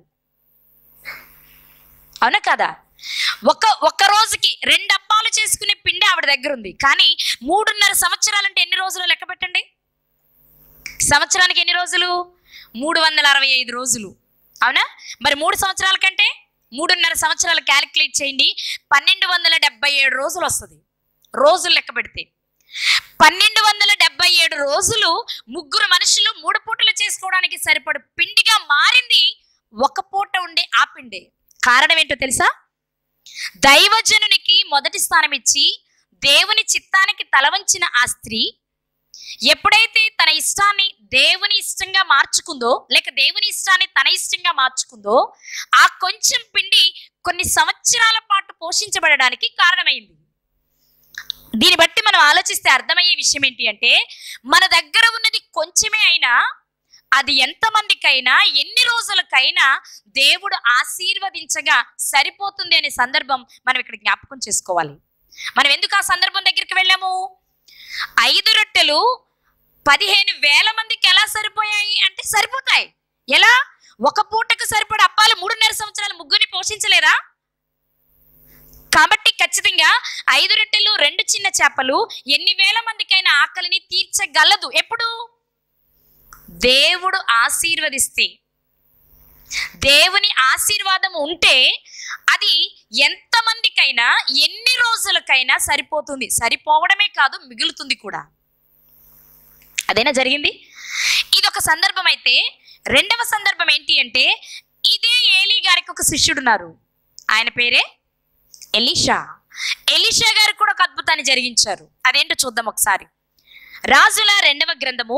Speaker 2: అవునా కదా ఒక ఒక్క రోజుకి రెండు అప్పాలు చేసుకునే పిండి ఆవిడ దగ్గర ఉంది కానీ మూడున్నర సంవత్సరాలంటే ఎన్ని రోజులు లెక్క పెట్టండి సంవత్సరానికి ఎన్ని రోజులు మూడు వందల అరవై ఐదు రోజులు అవునా మరి మూడు సంవత్సరాల కంటే మూడున్నర సంవత్సరాలు క్యాలిక్యులేట్ చేయండి పన్నెండు వందల డెబ్బై ఏడు రోజులు వస్తుంది రోజులు లెక్క పెడితే పన్నెండు వందల డెబ్బై రోజులు ముగ్గురు మనుషులు మూడు పూటలు చేసుకోవడానికి సరిపడు పిండిగా మారింది ఒక పూట ఉండే ఆ పిండే కారణం ఏంటో తెలుసా దైవజనునికి మొదటి స్థానం ఇచ్చి దేవుని చిత్తానికి తలవంచిన ఆ స్త్రీ ఎప్పుడైతే తన ఇష్టాన్ని దేవుని ఇష్టంగా మార్చుకుందో లేక దేవుని ఇష్టాన్ని తన ఇష్టంగా మార్చుకుందో ఆ కొంచెం పిండి కొన్ని సంవత్సరాల పాటు పోషించబడడానికి కారణమైంది దీన్ని బట్టి మనం ఆలోచిస్తే అర్థమయ్యే విషయం ఏంటి అంటే మన దగ్గర ఉన్నది కొంచెమే అయినా అది ఎంతమందికైనా ఎన్ని రోజులకైనా దేవుడు ఆశీర్వదించగా సరిపోతుంది అనే సందర్భం మనం ఇక్కడ జ్ఞాపకం చేసుకోవాలి మనం ఎందుకు ఆ సందర్భం దగ్గరికి వెళ్ళాము ఐదు రొట్టెలు పదిహేను వేల మందికి ఎలా సరిపోయాయి అంటే సరిపోతాయి ఎలా ఒక పూటకు సరిపడే అప్పాలు మూడున్నర సంవత్సరాలు ముగ్గురిని పోషించలేరా కాబట్టి ఖచ్చితంగా ఐదు రొట్టెలు రెండు చిన్న చేపలు ఎన్ని వేల మందికైనా ఆకలిని తీర్చగలదు ఎప్పుడు దేవుడు ఆశీర్వదిస్తే దేవుని ఆశీర్వాదం ఉంటే అది ఎంతమందికైనా ఎన్ని రోజులకైనా సరిపోతుంది సరిపోవడమే కాదు మిగులుతుంది కూడా అదేనా జరిగింది ఇది ఒక సందర్భం అయితే రెండవ సందర్భం ఏంటి అంటే ఇదే ఏలీ గారికి ఒక శిష్యుడు ఉన్నారు ఆయన పేరే ఎలీషా ఎలీషా గారు కూడా ఒక అద్భుతాన్ని జరిగించారు అదేంటో చూద్దాం ఒకసారి రాజుల రెండవ గ్రంథము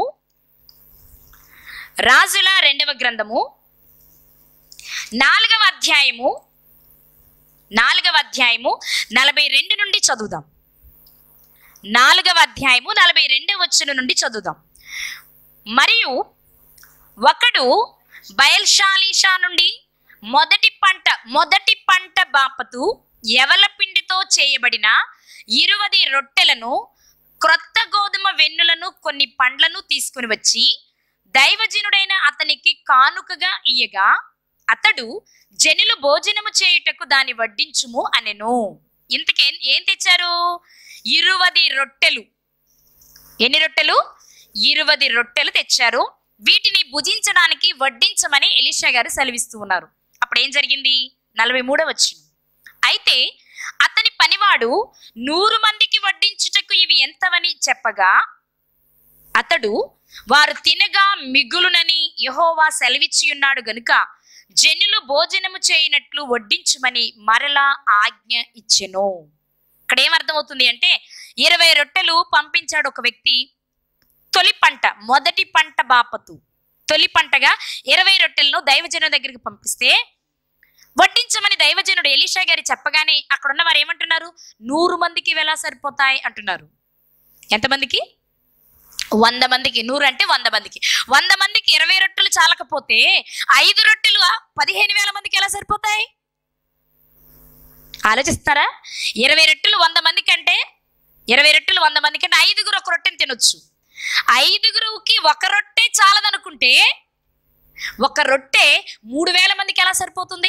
Speaker 2: రాజుల రెండవ గ్రంథము నాలుగవ అధ్యాయము నాలుగవ అధ్యాయము నలభై రెండు నుండి చదువుదాం నాలుగవ అధ్యాయము నలభై రెండవ వచ్చిన నుండి చదువుదాం మరియు ఒకడు బయల్షాలీషా నుండి మొదటి పంట మొదటి పంట బాపతు ఎవల పిండితో చేయబడిన ఇరువది రొట్టెలను క్రొత్త గోధుమ వెన్నులను కొన్ని పండ్లను తీసుకుని వచ్చి దైవజనుడైన అతనికి కానుకగా ఇయ్యగా అతడు జనులు భోజనము చేయుటకు దాన్ని వడ్డించుము అనెను ఇంతకే ఏం తెచ్చారు ఇరువది రొట్టెలు ఎన్ని రొట్టెలు ఇరువది రొట్టెలు తెచ్చారు వీటిని భుజించడానికి వడ్డించమని ఎలీషా గారు సెలవిస్తూ ఉన్నారు అప్పుడు ఏం జరిగింది నలభై మూడవ వచ్చిన అయితే అతని పనివాడు నూరు మందికి వడ్డించుటకు ఇవి ఎంతవని చెప్పగా అతడు వారు తినగా మిగులునని యహోవా సెలవిచ్చి ఉన్నాడు గనుక జనులు భోజనము చేయనట్లు వడ్డించుమని మరలా ఆజ్ఞ ఇచ్చెను ఇక్కడ ఏమర్థమవుతుంది అంటే ఇరవై రొట్టెలు పంపించాడు ఒక వ్యక్తి తొలి పంట మొదటి పంట బాపతు తొలి పంటగా ఇరవై రొట్టెలను దైవజనం దగ్గరికి పంపిస్తే వడ్డించమని దైవజనుడు ఎలీషా గారి చెప్పగానే అక్కడ ఉన్న వారు ఏమంటున్నారు నూరు మందికి ఎలా సరిపోతాయి అంటున్నారు ఎంతమందికి వంద మందికి నూరు అంటే వంద మందికి వంద మందికి ఇరవై రొట్టెలు చాలకపోతే ఐదు రొట్టెలు పదిహేను వేల మందికి ఎలా సరిపోతాయి ఆలోచిస్తారా ఇరవై రొట్టెలు వంద మందికి అంటే ఇరవై రొట్టెలు వంద మందికి అంటే ఐదుగురు ఒక రొట్టెని తినొచ్చు ఐదుగురుకి ఒక రొట్టె చాలదనుకుంటే ఒక రొట్టె మూడు వేల మందికి ఎలా సరిపోతుంది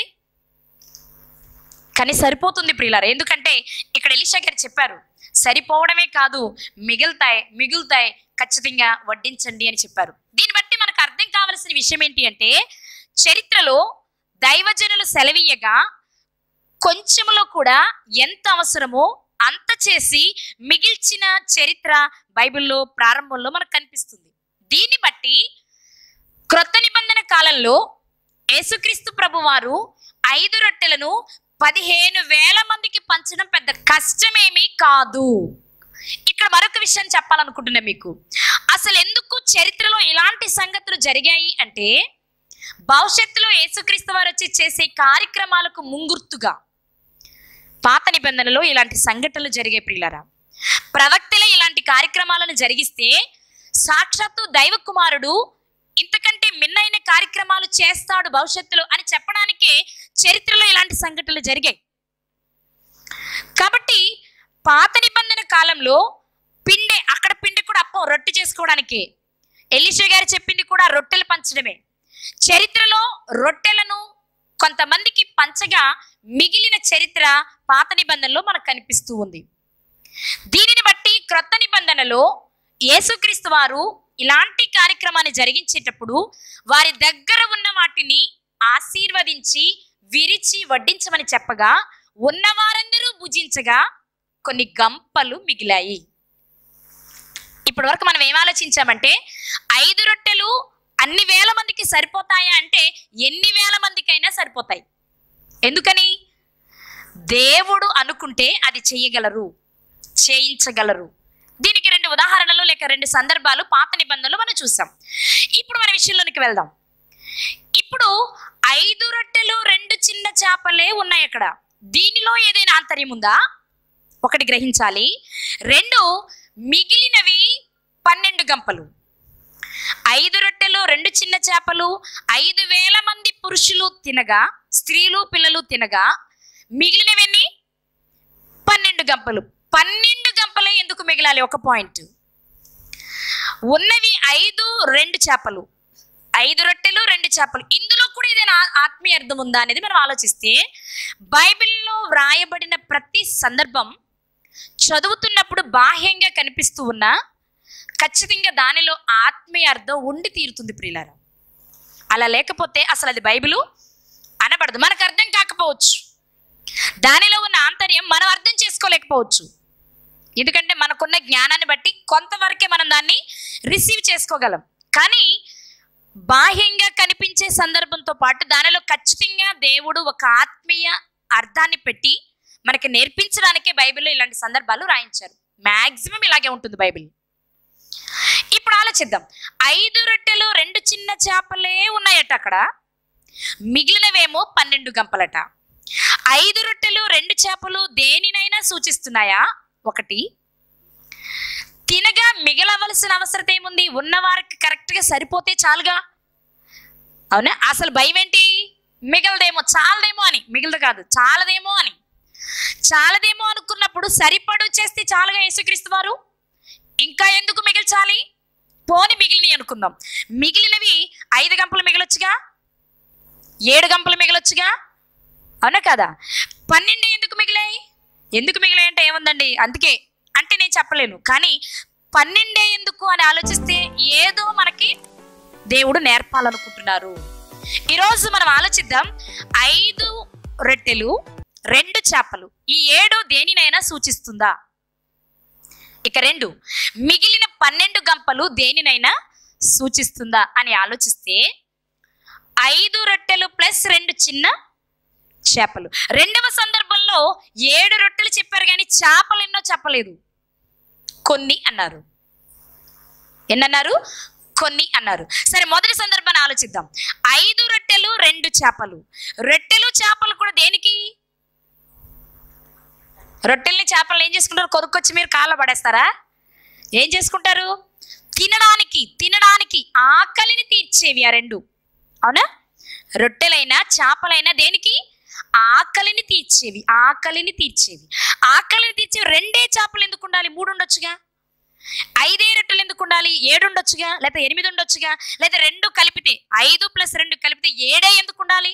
Speaker 2: కానీ సరిపోతుంది ప్రియులారా ఎందుకంటే ఇక్కడ ఎలిషా గారు చెప్పారు సరిపోవడమే కాదు మిగులుతాయి మిగులుతాయి ఖచ్చితంగా వడ్డించండి అని చెప్పారు దీన్ని బట్టి మనకు అర్థం కావలసిన విషయం ఏంటి అంటే చరిత్రలో దైవజనులు సెలవీయగా కొంచెములో కూడా ఎంత అవసరమో అంత చేసి మిగిల్చిన చరిత్ర బైబిల్లో ప్రారంభంలో మనకు కనిపిస్తుంది దీన్ని బట్టి క్రొత్త నిబంధన కాలంలో యేసుక్రీస్తు ప్రభువారు ఐదు రొట్టెలను పదిహేను వేల మందికి పంచడం పెద్ద కష్టమేమీ కాదు ఇక్కడ మరొక విషయం చెప్పాలనుకుంటున్నా మీకు అసలు ఎందుకు చరిత్రలో ఇలాంటి సంగతులు జరిగాయి అంటే భవిష్యత్తులో యేసుక్రీస్తు వారు వచ్చి చేసే కార్యక్రమాలకు ముంగుర్తుగా పాత నిబంధనలో ఇలాంటి సంఘటనలు జరిగే ప్రియులరా ప్రవక్తలే ఇలాంటి కార్యక్రమాలను జరిగిస్తే సాక్షాత్తు దైవ కుమారుడు ఇంతకంటే మిన్నైన కార్యక్రమాలు చేస్తాడు భవిష్యత్తులో అని చెప్పడానికే చరిత్రలో ఇలాంటి సంఘటనలు జరిగాయి కాబట్టి పాత నిబంధన కాలంలో పిండే అక్కడ పిండి కూడా అప్పం రొట్టె చేసుకోవడానికి ఎలీషా గారు చెప్పింది కూడా రొట్టెలు పంచడమే చరిత్రలో రొట్టెలను కొంతమందికి పంచగా మిగిలిన చరిత్ర పాత నిబంధనలో మనకు కనిపిస్తూ ఉంది దీనిని బట్టి క్రొత్త నిబంధనలో యేసుక్రీస్తు వారు ఇలాంటి కార్యక్రమాన్ని జరిగించేటప్పుడు వారి దగ్గర ఉన్న వాటిని ఆశీర్వదించి విరిచి వడ్డించమని చెప్పగా ఉన్నవారందరూ భుజించగా కొన్ని గంపలు మిగిలాయి ఇప్పటి వరకు మనం ఏం ఆలోచించామంటే ఐదు రొట్టెలు అన్ని వేల మందికి సరిపోతాయా అంటే ఎన్ని వేల మందికైనా సరిపోతాయి ఎందుకని దేవుడు అనుకుంటే అది చెయ్యగలరు చేయించగలరు దీనికి రెండు ఉదాహరణలు లేక రెండు సందర్భాలు పాత నిబంధనలు మనం చూసాం ఇప్పుడు మన విషయంలోనికి వెళ్దాం ఇప్పుడు ఐదు రొట్టెలు రెండు చిన్న చేపలే ఉన్నాయి అక్కడ దీనిలో ఏదైనా ఆంతర్యం ఉందా ఒకటి గ్రహించాలి రెండు మిగిలినవి పన్నెండు గంపలు ఐదు రొట్టెలు రెండు చిన్న చేపలు ఐదు వేల మంది పురుషులు తినగా స్త్రీలు పిల్లలు తినగా మిగిలినవన్నీ పన్నెండు గంపలు పన్నెండు గంపలే ఎందుకు మిగిలాలి ఒక పాయింట్ ఉన్నవి ఐదు రెండు చేపలు ఐదు రొట్టెలు రెండు చేపలు ఇందులో కూడా ఏదైనా ఆ- ఆత్మీయ అర్థం ఉందా అనేది మనం ఆలోచిస్తే బైబిల్లో వ్రాయబడిన ప్రతి సందర్భం చదువుతున్నప్పుడు బాహ్యంగా కనిపిస్తూ ఉన్నా ఖచ్చితంగా దానిలో ఆత్మీయ అర్థం ఉండి తీరుతుంది ప్రియులారా అలా లేకపోతే అసలు అది బైబిలు అనబడదు మనకు అర్థం కాకపోవచ్చు దానిలో ఉన్న ఆంతర్యం మనం అర్థం చేసుకోలేకపోవచ్చు ఎందుకంటే మనకున్న జ్ఞానాన్ని బట్టి కొంతవరకే మనం దాన్ని రిసీవ్ చేసుకోగలం కానీ బాహ్యంగా కనిపించే సందర్భంతో పాటు దానిలో ఖచ్చితంగా దేవుడు ఒక ఆత్మీయ అర్థాన్ని పెట్టి మనకి నేర్పించడానికే బైబిల్లో ఇలాంటి సందర్భాలు రాయించారు మ్యాక్సిమం ఇలాగే ఉంటుంది బైబిల్ ఇప్పుడు ఆలోచిద్దాం ఐదు రొట్టెలు రెండు చిన్న చేపలే ఉన్నాయట అక్కడ మిగిలినవేమో పన్నెండు గంపలట ఐదు రొట్టెలు రెండు చేపలు దేనినైనా సూచిస్తున్నాయా ఒకటి తినగా మిగలవలసిన అవసరం ఏముంది ఉన్నవారికి కరెక్ట్గా సరిపోతే చాలుగా అవునా అసలు భయం ఏంటి మిగలదేమో చాలదేమో అని మిగలదు కాదు చాలదేమో అని చాలదేమో అనుకున్నప్పుడు సరిపడు చేస్తే చాలుగా యేసుక్రీస్తు వారు ఇంకా ఎందుకు మిగిల్చాలి పోని మిగిలినవి అనుకుందాం మిగిలినవి ఐదు గంపలు మిగలొచ్చుగా ఏడు గంపలు మిగలొచ్చుగా అవునా కదా పన్నెండు ఎందుకు మిగిలాయి ఎందుకు మిగిలాయి అంటే ఏముందండి అందుకే అంటే నేను చెప్పలేను కానీ పన్నెండే ఎందుకు అని ఆలోచిస్తే ఏదో మనకి దేవుడు నేర్పాలనుకుంటున్నారు ఈరోజు మనం ఆలోచిద్దాం ఐదు రొట్టెలు రెండు చేపలు ఈ ఏడు దేనినైనా సూచిస్తుందా ఇక రెండు మిగిలిన పన్నెండు గంపలు దేనినైనా సూచిస్తుందా అని ఆలోచిస్తే ఐదు రొట్టెలు ప్లస్ రెండు చిన్న చేపలు రెండవ సందర్భంలో ఏడు రొట్టెలు చెప్పారు కానీ చేపలు ఎన్నో చెప్పలేదు కొన్ని అన్నారు ఎన్నన్నారు కొన్ని అన్నారు సరే మొదటి సందర్భాన్ని ఆలోచిద్దాం ఐదు రొట్టెలు రెండు చేపలు రొట్టెలు చేపలు కూడా దేనికి రొట్టెల్ని చేపలు ఏం చేసుకుంటారు కొనుక్కొచ్చి మీరు కాళ్ళ పడేస్తారా ఏం చేసుకుంటారు తినడానికి తినడానికి ఆకలిని తీర్చేవి ఆ రెండు అవునా రొట్టెలైనా చేపలైనా దేనికి ఆకలిని తీర్చేవి ఆకలిని తీర్చేవి ఆకలిని తీర్చేవి రెండే చేపలు ఎందుకు ఉండాలి మూడు ఉండొచ్చుగా ఐదే రొట్టెలు ఎందుకు ఉండాలి ఏడు ఉండొచ్చుగా లేదా ఎనిమిది ఉండొచ్చుగా లేదా రెండు కలిపితే ఐదు ప్లస్ రెండు కలిపితే ఏడే ఎందుకు ఉండాలి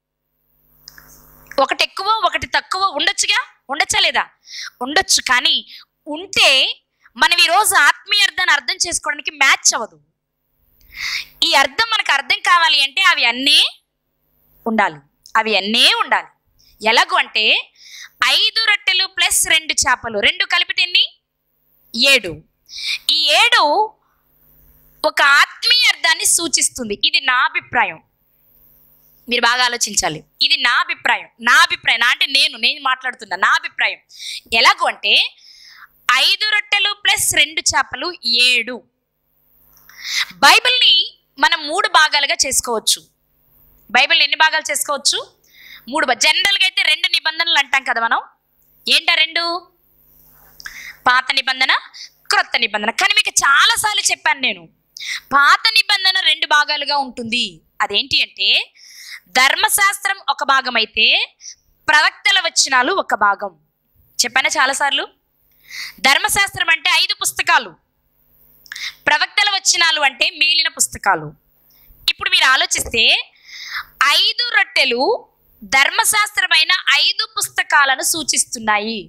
Speaker 2: ఒకటి ఎక్కువ ఒకటి తక్కువ ఉండొచ్చుగా ఉండొచ్చా లేదా ఉండొచ్చు కానీ ఉంటే మనం ఈరోజు ఆత్మీయ అర్థాన్ని అర్థం చేసుకోవడానికి మ్యాచ్ అవ్వదు ఈ అర్థం మనకు అర్థం కావాలి అంటే అవి అన్నీ ఉండాలి అవి అన్నీ ఉండాలి ఎలాగో అంటే ఐదు రొట్టెలు ప్లస్ రెండు చేపలు రెండు కలిపితే ఎన్ని ఏడు ఈ ఏడు ఒక ఆత్మీయ అర్థాన్ని సూచిస్తుంది ఇది నా అభిప్రాయం మీరు బాగా ఆలోచించాలి ఇది నా అభిప్రాయం నా అభిప్రాయం నా అంటే నేను నేను మాట్లాడుతున్నా నా అభిప్రాయం ఎలాగో అంటే ఐదు రొట్టెలు ప్లస్ రెండు చేపలు ఏడు బైబిల్ని మనం మూడు భాగాలుగా చేసుకోవచ్చు బైబిల్ ఎన్ని భాగాలు చేసుకోవచ్చు మూడు భా- జనరల్గా అయితే రెండు నిబంధనలు అంటాం కదా మనం ఏంటా రెండు పాత నిబంధన క్రొత్త నిబంధన కానీ మీకు చాలాసార్లు చెప్పాను నేను పాత నిబంధన రెండు భాగాలుగా ఉంటుంది అదేంటి అంటే ధర్మశాస్త్రం ఒక భాగం అయితే ప్రవక్తల వచనాలు ఒక భాగం చెప్పానా చాలాసార్లు ధర్మశాస్త్రం అంటే ఐదు పుస్తకాలు ప్రవక్తల వచనాలు అంటే మిగిలిన పుస్తకాలు ఇప్పుడు మీరు ఆలోచిస్తే ఐదు రొట్టెలు ధర్మశాస్త్రమైన ఐదు పుస్తకాలను సూచిస్తున్నాయి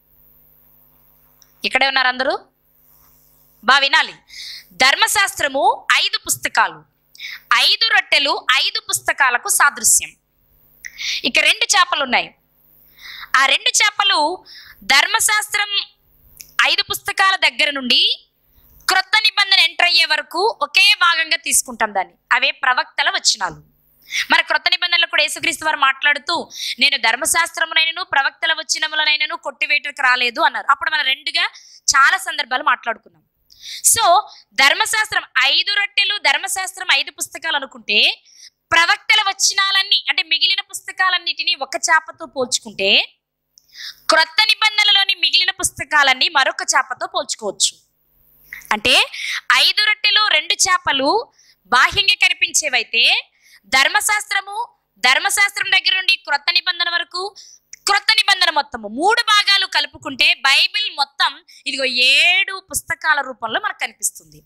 Speaker 2: ఇక్కడే ఉన్నారు అందరూ బా వినాలి ధర్మశాస్త్రము ఐదు పుస్తకాలు ఐదు రొట్టెలు ఐదు పుస్తకాలకు సాదృశ్యం ఇక రెండు చేపలు ఉన్నాయి ఆ రెండు చేపలు ధర్మశాస్త్రం ఐదు పుస్తకాల దగ్గర నుండి క్రొత్త నిబంధన ఎంటర్ అయ్యే వరకు ఒకే భాగంగా తీసుకుంటాం దాన్ని అవే ప్రవక్తల వచనాలు మరి క్రొత్త నిబంధనలు కూడా యేసుక్రీస్తు వారు మాట్లాడుతూ నేను ధర్మశాస్త్రమునైనను ప్రవక్తల వచనములనైనను కొట్టివేటకు రాలేదు అన్నారు అప్పుడు మనం రెండుగా చాలా సందర్భాలు మాట్లాడుకున్నాం సో ధర్మశాస్త్రం ఐదు రొట్టెలు ధర్మశాస్త్రం ఐదు పుస్తకాలు అనుకుంటే ప్రవక్తల వచనాలన్నీ అంటే మిగిలిన పుస్తకాలన్నిటినీ ఒక చాపతో పోల్చుకుంటే క్రొత్త నిబంధనలోని మిగిలిన పుస్తకాలన్నీ మరొక చాపతో పోల్చుకోవచ్చు అంటే ఐదు రొట్టెలు రెండు చేపలు బాహ్యంగా కనిపించేవైతే ధర్మశాస్త్రము ధర్మశాస్త్రం దగ్గర నుండి క్రొత్త నిబంధన వరకు క్రొత్త నిబంధన మొత్తము మూడు భాగాలు కలుపుకుంటే బైబిల్ మొత్తం ఇదిగో ఏడు పుస్తకాల రూపంలో మనకు కనిపిస్తుంది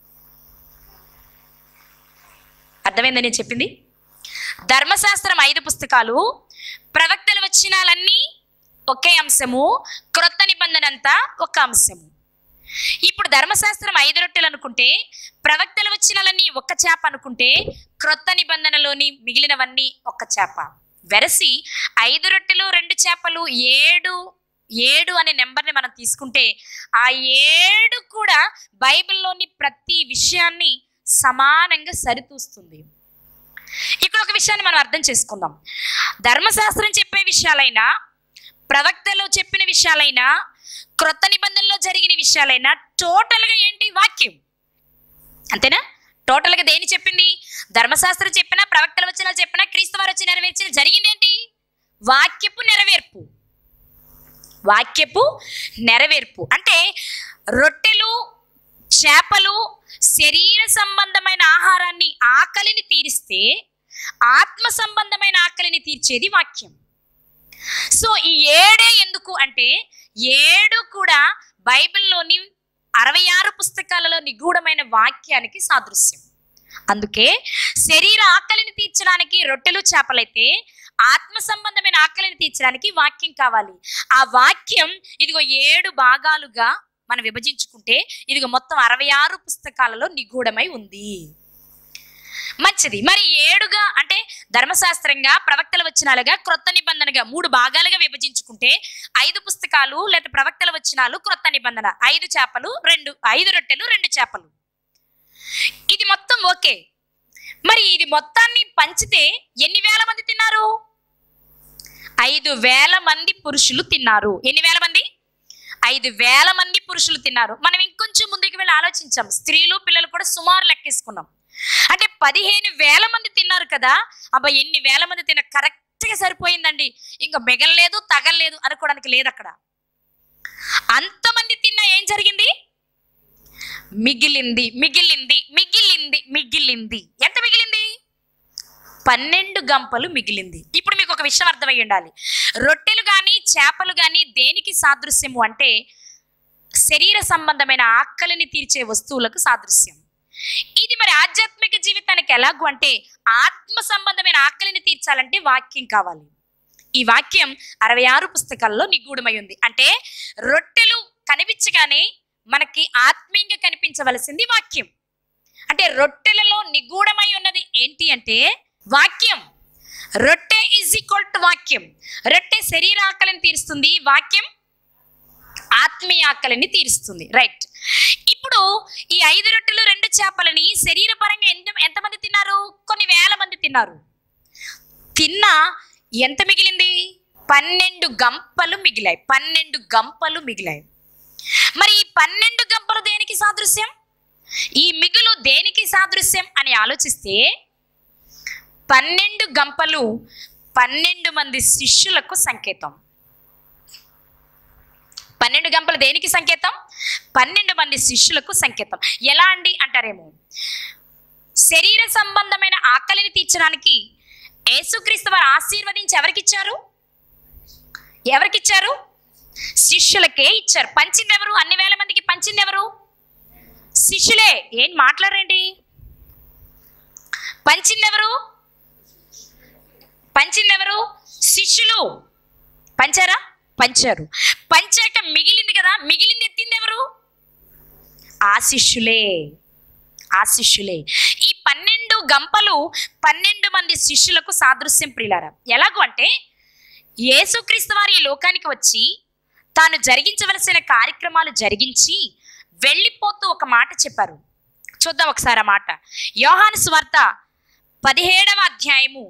Speaker 2: అర్థమైందని నేను చెప్పింది ధర్మశాస్త్రం ఐదు పుస్తకాలు ప్రవక్తల వచనాలన్నీ ఒకే అంశము క్రొత్త నిబంధన అంతా ఒక అంశము ఇప్పుడు ధర్మశాస్త్రం ఐదు రొట్టెలు అనుకుంటే ప్రవక్తల వచనాలన్నీ ఒక్క చేప అనుకుంటే క్రొత్త నిబంధనలోని మిగిలినవన్నీ ఒక్క చేప వెరసి ఐదు రొట్టెలు రెండు చేపలు ఏడు ఏడు అనే నెంబర్ని మనం తీసుకుంటే ఆ ఏడు కూడా బైబిల్లోని ప్రతి విషయాన్ని సమానంగా సరితూస్తుంది ఇక్కడ ఒక విషయాన్ని మనం అర్థం చేసుకుందాం ధర్మశాస్త్రం చెప్పే విషయాలైనా ప్రవక్తలు చెప్పిన విషయాలైనా క్రొత్త నిబంధనలో జరిగిన విషయాలైనా టోటల్గా ఏంటి వాక్యం అంతేనా టోటల్గా దేని చెప్పింది ధర్మశాస్త్రం చెప్పిన ప్రవక్తల వచ్చిన చెప్పిన క్రీస్తు వారు వచ్చి నెరవేర్చిన జరిగిందేంటి వాక్యపు నెరవేర్పు వాక్యపు నెరవేర్పు అంటే రొట్టెలు చేపలు శరీర సంబంధమైన ఆహారాన్ని ఆకలిని తీరిస్తే ఆత్మ సంబంధమైన ఆకలిని తీర్చేది వాక్యం సో ఈ ఏడే ఎందుకు అంటే ఏడు కూడా బైబిల్లోని అరవై ఆరు పుస్తకాలలో నిగూఢమైన వాక్యానికి సాదృశ్యం అందుకే శరీర ఆకలిని తీర్చడానికి రొట్టెలు చేపలైతే ఆత్మ సంబంధమైన ఆకలిని తీర్చడానికి వాక్యం కావాలి ఆ వాక్యం ఇదిగో ఏడు భాగాలుగా మనం విభజించుకుంటే ఇదిగో మొత్తం అరవై ఆరు పుస్తకాలలో నిగూఢమై ఉంది మంచిది మరి ఏడుగా అంటే ధర్మశాస్త్రంగా ప్రవక్తల వచనాలుగా క్రొత్త నిబంధనగా మూడు భాగాలుగా విభజించుకుంటే ఐదు పుస్తకాలు లేదా ప్రవక్తల వచనాలు క్రొత్త నిబంధన ఐదు చేపలు రెండు ఐదు రొట్టెలు రెండు చేపలు ఇది మొత్తం ఓకే మరి ఇది మొత్తాన్ని పంచితే ఎన్ని వేల మంది తిన్నారు ఐదు వేల మంది పురుషులు తిన్నారు ఎన్ని వేల మంది ఐదు వేల మంది పురుషులు తిన్నారు మనం ఇంకొంచెం ముందుకు వెళ్ళి ఆలోచించాం స్త్రీలు పిల్లలు కూడా సుమారు లెక్కేసుకున్నాం అంటే పదిహేను వేల మంది తిన్నారు కదా అబ్బా ఎన్ని వేల మంది తిన్న కరెక్ట్గా సరిపోయిందండి ఇంకా మిగలలేదు తగలలేదు అనుకోవడానికి లేదు అక్కడ అంతమంది తిన్నా ఏం జరిగింది మిగిలింది మిగిలింది మిగిలింది మిగిలింది ఎంత మిగిలింది పన్నెండు గంపలు మిగిలింది ఇప్పుడు మీకు ఒక విషయం అర్థమై ఉండాలి రొట్టెలు కానీ చేపలు కానీ దేనికి సాదృశ్యము అంటే శరీర సంబంధమైన ఆకలిని తీర్చే వస్తువులకు సాదృశ్యం ఇది మరి ఆధ్యాత్మిక జీవితానికి ఎలాగు అంటే ఆత్మ సంబంధమైన ఆకలిని తీర్చాలంటే వాక్యం కావాలి ఈ వాక్యం అరవై ఆరు పుస్తకాల్లో నిగూఢమై ఉంది అంటే రొట్టెలు కనిపించగానే మనకి ఆత్మీయంగా కనిపించవలసింది వాక్యం అంటే రొట్టెలలో నిగూఢమై ఉన్నది ఏంటి అంటే వాక్యం రొట్టె ఈజ్ ఈక్వల్ టు వాక్యం రొట్టె శరీర ఆకలిని తీరుస్తుంది వాక్యం ఆత్మీయ ఆకలిని తీరుస్తుంది రైట్ ఇప్పుడు ఈ ఐదు రొట్టెలు రెండు చేపలని శరీరపరంగా ఎంత ఎంతమంది తిన్నారు కొన్ని వేల మంది తిన్నారు తిన్న ఎంత మిగిలింది పన్నెండు గంపలు మిగిలాయి పన్నెండు గంపలు మిగిలాయి మరి ఈ పన్నెండు గంపలు దేనికి సాదృశ్యం ఈ మిగులు దేనికి సాదృశ్యం అని ఆలోచిస్తే పన్నెండు గంపలు పన్నెండు మంది శిష్యులకు సంకేతం పన్నెండు గంపలు దేనికి సంకేతం పన్నెండు మంది శిష్యులకు సంకేతం ఎలా అండి అంటారేమో శరీర సంబంధమైన ఆకలిని తీర్చడానికి యేసుక్రీస్తు వారు ఆశీర్వదించి ఎవరికిచ్చారు ఎవరికిచ్చారు శిష్యులకే ఇచ్చారు పంచింది ఎవరు అన్ని వేల మందికి పంచింది ఎవరు శిష్యులే ఏం మాట్లాడండి పంచింది ఎవరు పంచింది ఎవరు శిష్యులు పంచారా పంచారు పంచాక మిగిలింది కదా మిగిలింది ఎత్తింది ఎవరు ఆ శిష్యులే ఆ శిష్యులే ఈ పన్నెండు గంపలు పన్నెండు మంది శిష్యులకు సాదృశ్యం ప్రియులారా ఎలాగో అంటే యేసుక్రీస్తు వారి ఈ లోకానికి వచ్చి తాను జరిగించవలసిన కార్యక్రమాలు జరిగించి వెళ్ళిపోతూ ఒక మాట చెప్పారు చూద్దాం ఒకసారి ఆ మాట యోహాను స్వార్త పదిహేడవ అధ్యాయము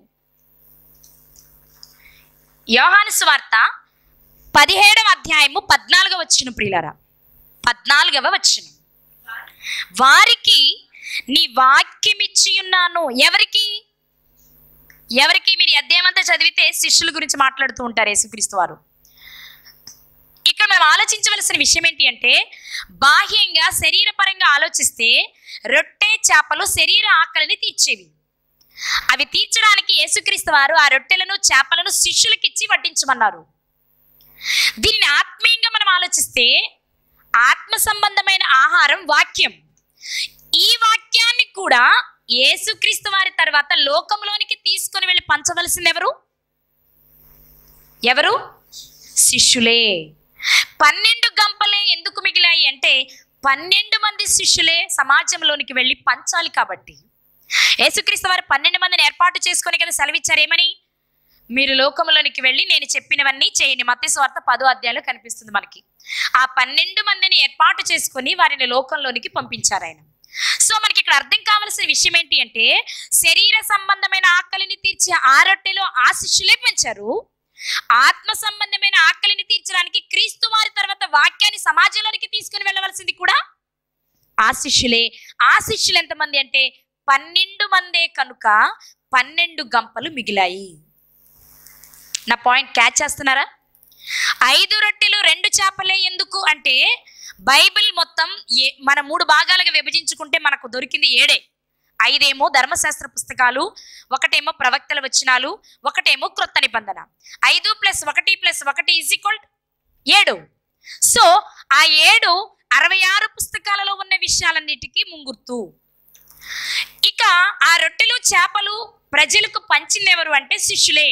Speaker 2: యోహాను స్వార్త పదిహేడవ అధ్యాయము పద్నాలుగవ వచ్చిన ప్రియులరా పద్నాలుగవ వచ్చిన వారికి నీ వాక్యం ఇచ్చి ఉన్నాను ఎవరికి ఎవరికి మీరు ఈ అధ్యాయం అంతా చదివితే శిష్యుల గురించి మాట్లాడుతూ ఉంటారు యేసుక్రీస్తు వారు ఇక్కడ మనం ఆలోచించవలసిన విషయం ఏంటి అంటే బాహ్యంగా శరీరపరంగా ఆలోచిస్తే రొట్టె చేపలు శరీర ఆకలిని తీర్చేవి అవి తీర్చడానికి యేసుక్రీస్తు వారు ఆ రొట్టెలను చేపలను శిష్యులకిచ్చి వడ్డించమన్నారు దీన్ని ఆత్మీయంగా మనం ఆలోచిస్తే ఆత్మ సంబంధమైన ఆహారం వాక్యం ఈ వాక్యాన్ని కూడా యేసుక్రీస్తు వారి తర్వాత లోకంలోనికి తీసుకొని వెళ్ళి పంచవలసింది ఎవరు ఎవరు శిష్యులే పన్నెండు గంపలే ఎందుకు మిగిలాయి అంటే పన్నెండు మంది శిష్యులే సమాజంలోనికి వెళ్ళి పంచాలి కాబట్టి యేసుక్రీస్తు వారు పన్నెండు మందిని ఏర్పాటు చేసుకొని కదా సెలవిచ్చారు ఏమని మీరు లోకములోనికి వెళ్ళి నేను చెప్పినవన్నీ చేయండి మత్తి స్వార్థ పదో అధ్యాయంలో కనిపిస్తుంది మనకి ఆ పన్నెండు మందిని ఏర్పాటు చేసుకొని వారిని లోకంలోనికి పంపించారు ఆయన సో మనకి ఇక్కడ అర్థం కావాల్సిన విషయం ఏంటి అంటే శరీర సంబంధమైన ఆకలిని తీర్చే ఆ రొట్టెలో ఆ శిష్యులే పెంచారు ఆత్మ సంబంధమైన ఆకలిని తీర్చడానికి క్రీస్తు వారి తర్వాత వాక్యాన్ని సమాజంలోనికి తీసుకుని వెళ్ళవలసింది కూడా ఆ శిష్యులే ఆ శిష్యులు ఎంతమంది అంటే పన్నెండు మందే కనుక పన్నెండు గంపలు మిగిలాయి నా పాయింట్ క్యాచ్ చేస్తున్నారా ఐదు రొట్టెలు రెండు చేపలే ఎందుకు అంటే బైబిల్ మొత్తం ఏ మన మూడు భాగాలుగా విభజించుకుంటే మనకు దొరికింది ఏడే ఐదేమో ధర్మశాస్త్ర పుస్తకాలు ఒకటేమో ప్రవక్తల వచనాలు ఒకటేమో క్రొత్త నిబంధన ఐదు ప్లస్ ఒకటి ప్లస్ ఒకటి ఈజ్ ఈక్వల్ ఏడు సో ఆ ఏడు అరవై ఆరు పుస్తకాలలో ఉన్న విషయాలన్నిటికీ ముంగుర్తు ఇక ఆ రొట్టెలు చేపలు ప్రజలకు పంచింది ఎవరు అంటే శిష్యులే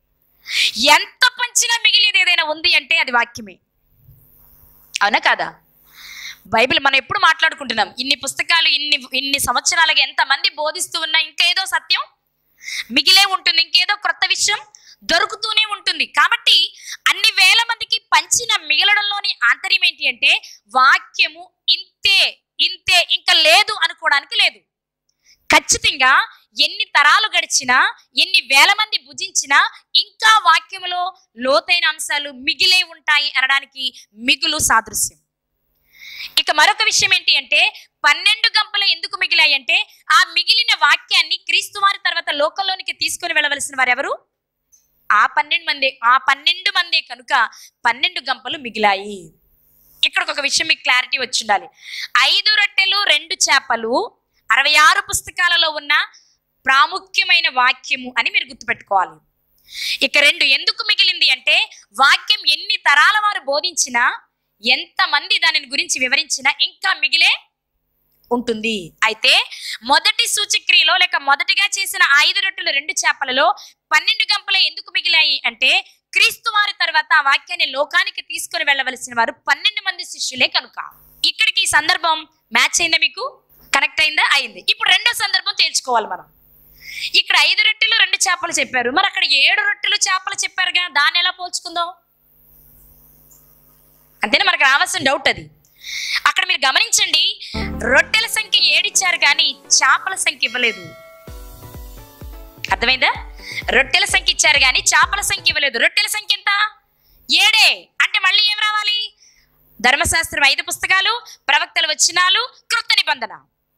Speaker 2: ఎంత పంచినా మిగిలిది ఏదైనా ఉంది అంటే అది వాక్యమే అవునా కాదా బైబిల్ మనం ఎప్పుడు మాట్లాడుకుంటున్నాం ఇన్ని పుస్తకాలు ఇన్ని ఇన్ని సంవత్సరాలుగా ఎంతమంది బోధిస్తూ ఉన్నా ఇంకేదో సత్యం మిగిలే ఉంటుంది ఇంకేదో క్రొత్త విషయం దొరుకుతూనే ఉంటుంది కాబట్టి అన్ని వేల మందికి పంచిన మిగలడంలోని ఆంతర్యం ఏంటి అంటే వాక్యము ఇంతే ఇంతే ఇంకా లేదు అనుకోవడానికి లేదు ఖచ్చితంగా ఎన్ని తరాలు గడిచినా ఎన్ని వేల మంది భుజించినా ఇంకా వాక్యములో లోతైన అంశాలు మిగిలే ఉంటాయి అనడానికి మిగులు సాదృశ్యం ఇక మరొక విషయం ఏంటి అంటే పన్నెండు గంపలు ఎందుకు మిగిలాయి అంటే ఆ మిగిలిన వాక్యాన్ని క్రీస్తు వారి తర్వాత లోకంలోనికి తీసుకొని వెళ్ళవలసిన వారు ఎవరు ఆ పన్నెండు మంది ఆ పన్నెండు మందే కనుక పన్నెండు గంపలు మిగిలాయి ఇక్కడ ఒక విషయం మీకు క్లారిటీ వచ్చి ఉండాలి ఐదు రొట్టెలు రెండు చేపలు అరవై ఆరు పుస్తకాలలో ఉన్న ప్రాముఖ్యమైన వాక్యము అని మీరు గుర్తుపెట్టుకోవాలి ఇక రెండు ఎందుకు మిగిలింది అంటే వాక్యం ఎన్ని తరాల వారు బోధించినా ఎంతమంది దానిని గురించి వివరించినా ఇంకా మిగిలే ఉంటుంది అయితే మొదటి సూచక్రియలో లేక మొదటిగా చేసిన ఐదు రొట్టెలు రెండు చేపలలో పన్నెండు గంపలే ఎందుకు మిగిలాయి అంటే క్రీస్తు వారి తర్వాత ఆ వాక్యాన్ని లోకానికి తీసుకొని వెళ్ళవలసిన వారు పన్నెండు మంది శిష్యులే కనుక ఇక్కడికి ఈ సందర్భం మ్యాచ్ అయిందా మీకు కనెక్ట్ అయిందా అయింది ఇప్పుడు రెండో సందర్భం తేల్చుకోవాలి మనం ఇక్కడ ఐదు రొట్టెలు రెండు చేపలు చెప్పారు మరి అక్కడ ఏడు రొట్టెలు చేపలు చెప్పారుగా దాన్ని ఎలా పోల్చుకుందాం అంతేనా మనకు రావాల్సిన డౌట్ అది అక్కడ మీరు గమనించండి రొట్టెల సంఖ్య ఏడిచ్చారు కానీ చేపల సంఖ్య ఇవ్వలేదు అర్థమైందా రొట్టెల సంఖ్య ఇచ్చారు కానీ చేపల సంఖ్య ఇవ్వలేదు రొట్టెల సంఖ్య ఎంత ఏడే అంటే మళ్ళీ ఏం రావాలి ధర్మశాస్త్రం ఐదు పుస్తకాలు ప్రవక్తల వచనాలు క్రొత్త నిబంధన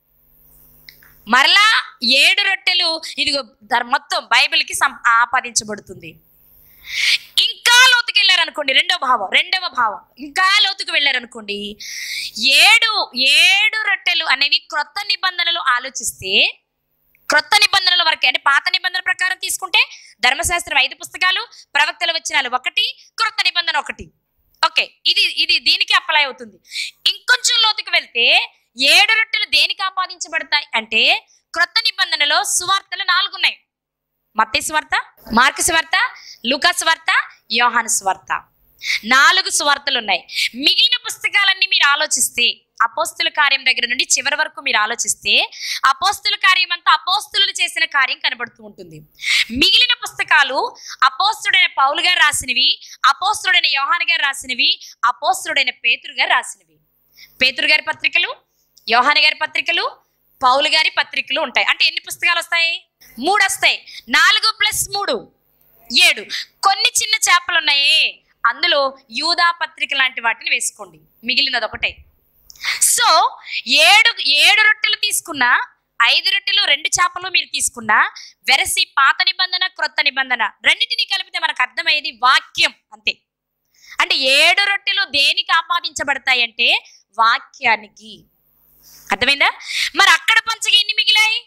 Speaker 2: మరలా ఏడు రొట్టెలు ఇదిగో ధర్- మొత్తం బైబిల్కి సం ఆపాదించబడుతుంది ఇంకా లోతుకి వెళ్ళారనుకోండి రెండవ భావం రెండవ భావం ఇంకా లోతుకు వెళ్ళారనుకోండి ఏడు ఏడు రొట్టెలు అనేవి క్రొత్త నిబంధనలు ఆలోచిస్తే క్రొత్త నిబంధనల వరకే అంటే పాత నిబంధనల ప్రకారం తీసుకుంటే ధర్మశాస్త్రం ఐదు పుస్తకాలు ప్రవక్తల వచనాలు ఒకటి క్రొత్త నిబంధన ఒకటి ఓకే ఇది ఇది దీనికి అప్లై అవుతుంది ఇంకొంచెం లోతుకు వెళ్తే ఏడు రొట్టెలు దేనికి ఆపాదించబడతాయి అంటే క్రొత్త నిబంధనలో సువార్తలు నాలుగు ఉన్నాయి మత్తయి సువార్త మార్కు సువార్త లూకా సువార్త యోహాను సువార్త నాలుగు సువార్తలు ఉన్నాయి మిగిలిన పుస్తకాలన్నీ మీరు ఆలోచిస్తే అపోస్తుల కార్యం దగ్గర నుండి చివరి వరకు మీరు ఆలోచిస్తే అపోస్తుల కార్యం అంతా అపోస్తులు చేసిన కార్యం కనబడుతూ ఉంటుంది మిగిలిన పుస్తకాలు అపోస్తుడైన పౌలు గారు రాసినవి అపోస్తుడైన యోహాన్ గారు రాసినవి అపోస్తుడైన పేతురు గారు రాసినవి పేతురు గారి పత్రికలు యోహాని గారి పత్రికలు పౌలు గారి పత్రికలు ఉంటాయి అంటే ఎన్ని పుస్తకాలు వస్తాయి మూడు వస్తాయి నాలుగు ప్లస్ మూడు ఏడు కొన్ని చిన్న చేపలు ఉన్నాయి అందులో యూదా పత్రిక లాంటి వాటిని వేసుకోండి మిగిలినది ఒకటే సో ఏడు ఏడు రొట్టెలు తీసుకున్నా ఐదు రొట్టెలు రెండు చేపలు మీరు తీసుకున్నా వెరసి పాత నిబంధన క్రొత్త నిబంధన రెండింటిని కలిపితే మనకు అర్థమయ్యేది వాక్యం అంతే అంటే ఏడు రొట్టెలు దేనికి ఆపాదించబడతాయి అంటే వాక్యానికి అర్థమైందా మరి అక్కడ పంచగా ఎన్ని మిగిలాయి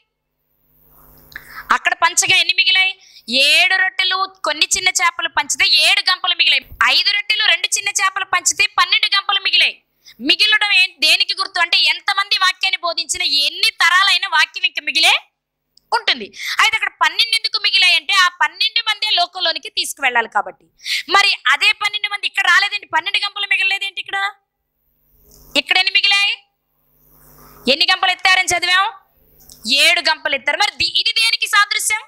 Speaker 2: అక్కడ పంచగా ఎన్ని మిగిలాయి ఏడు రొట్టెలు కొన్ని చిన్న చేపలు పంచితే ఏడు గంపలు మిగిలాయి ఐదు రొట్టెలు రెండు చిన్న చేపలు పంచితే పన్నెండు గంపలు మిగిలాయి మిగిలడం ఏ- దేనికి గుర్తు అంటే ఎంతమంది వాక్యాన్ని బోధించిన ఎన్ని తరాలైన వాక్యం ఇంకా మిగిలే ఉంటుంది అయితే అక్కడ పన్నెండు ఎందుకు మిగిలాయి అంటే ఆ పన్నెండు మందే లోకంలోనికి తీసుకువెళ్ళాలి కాబట్టి మరి అదే పన్నెండు మంది ఇక్కడ రాలేదేంటి పన్నెండు గంపలు మిగలలేదేంటి ఇక్కడ ఇక్కడ ఎన్ని మిగిలాయి ఎన్ని గంపలు ఎత్తారని చదివాం ఏడు గంపలు ఎత్తారు మరి ది- ఇది దేనికి సాదృశ్యం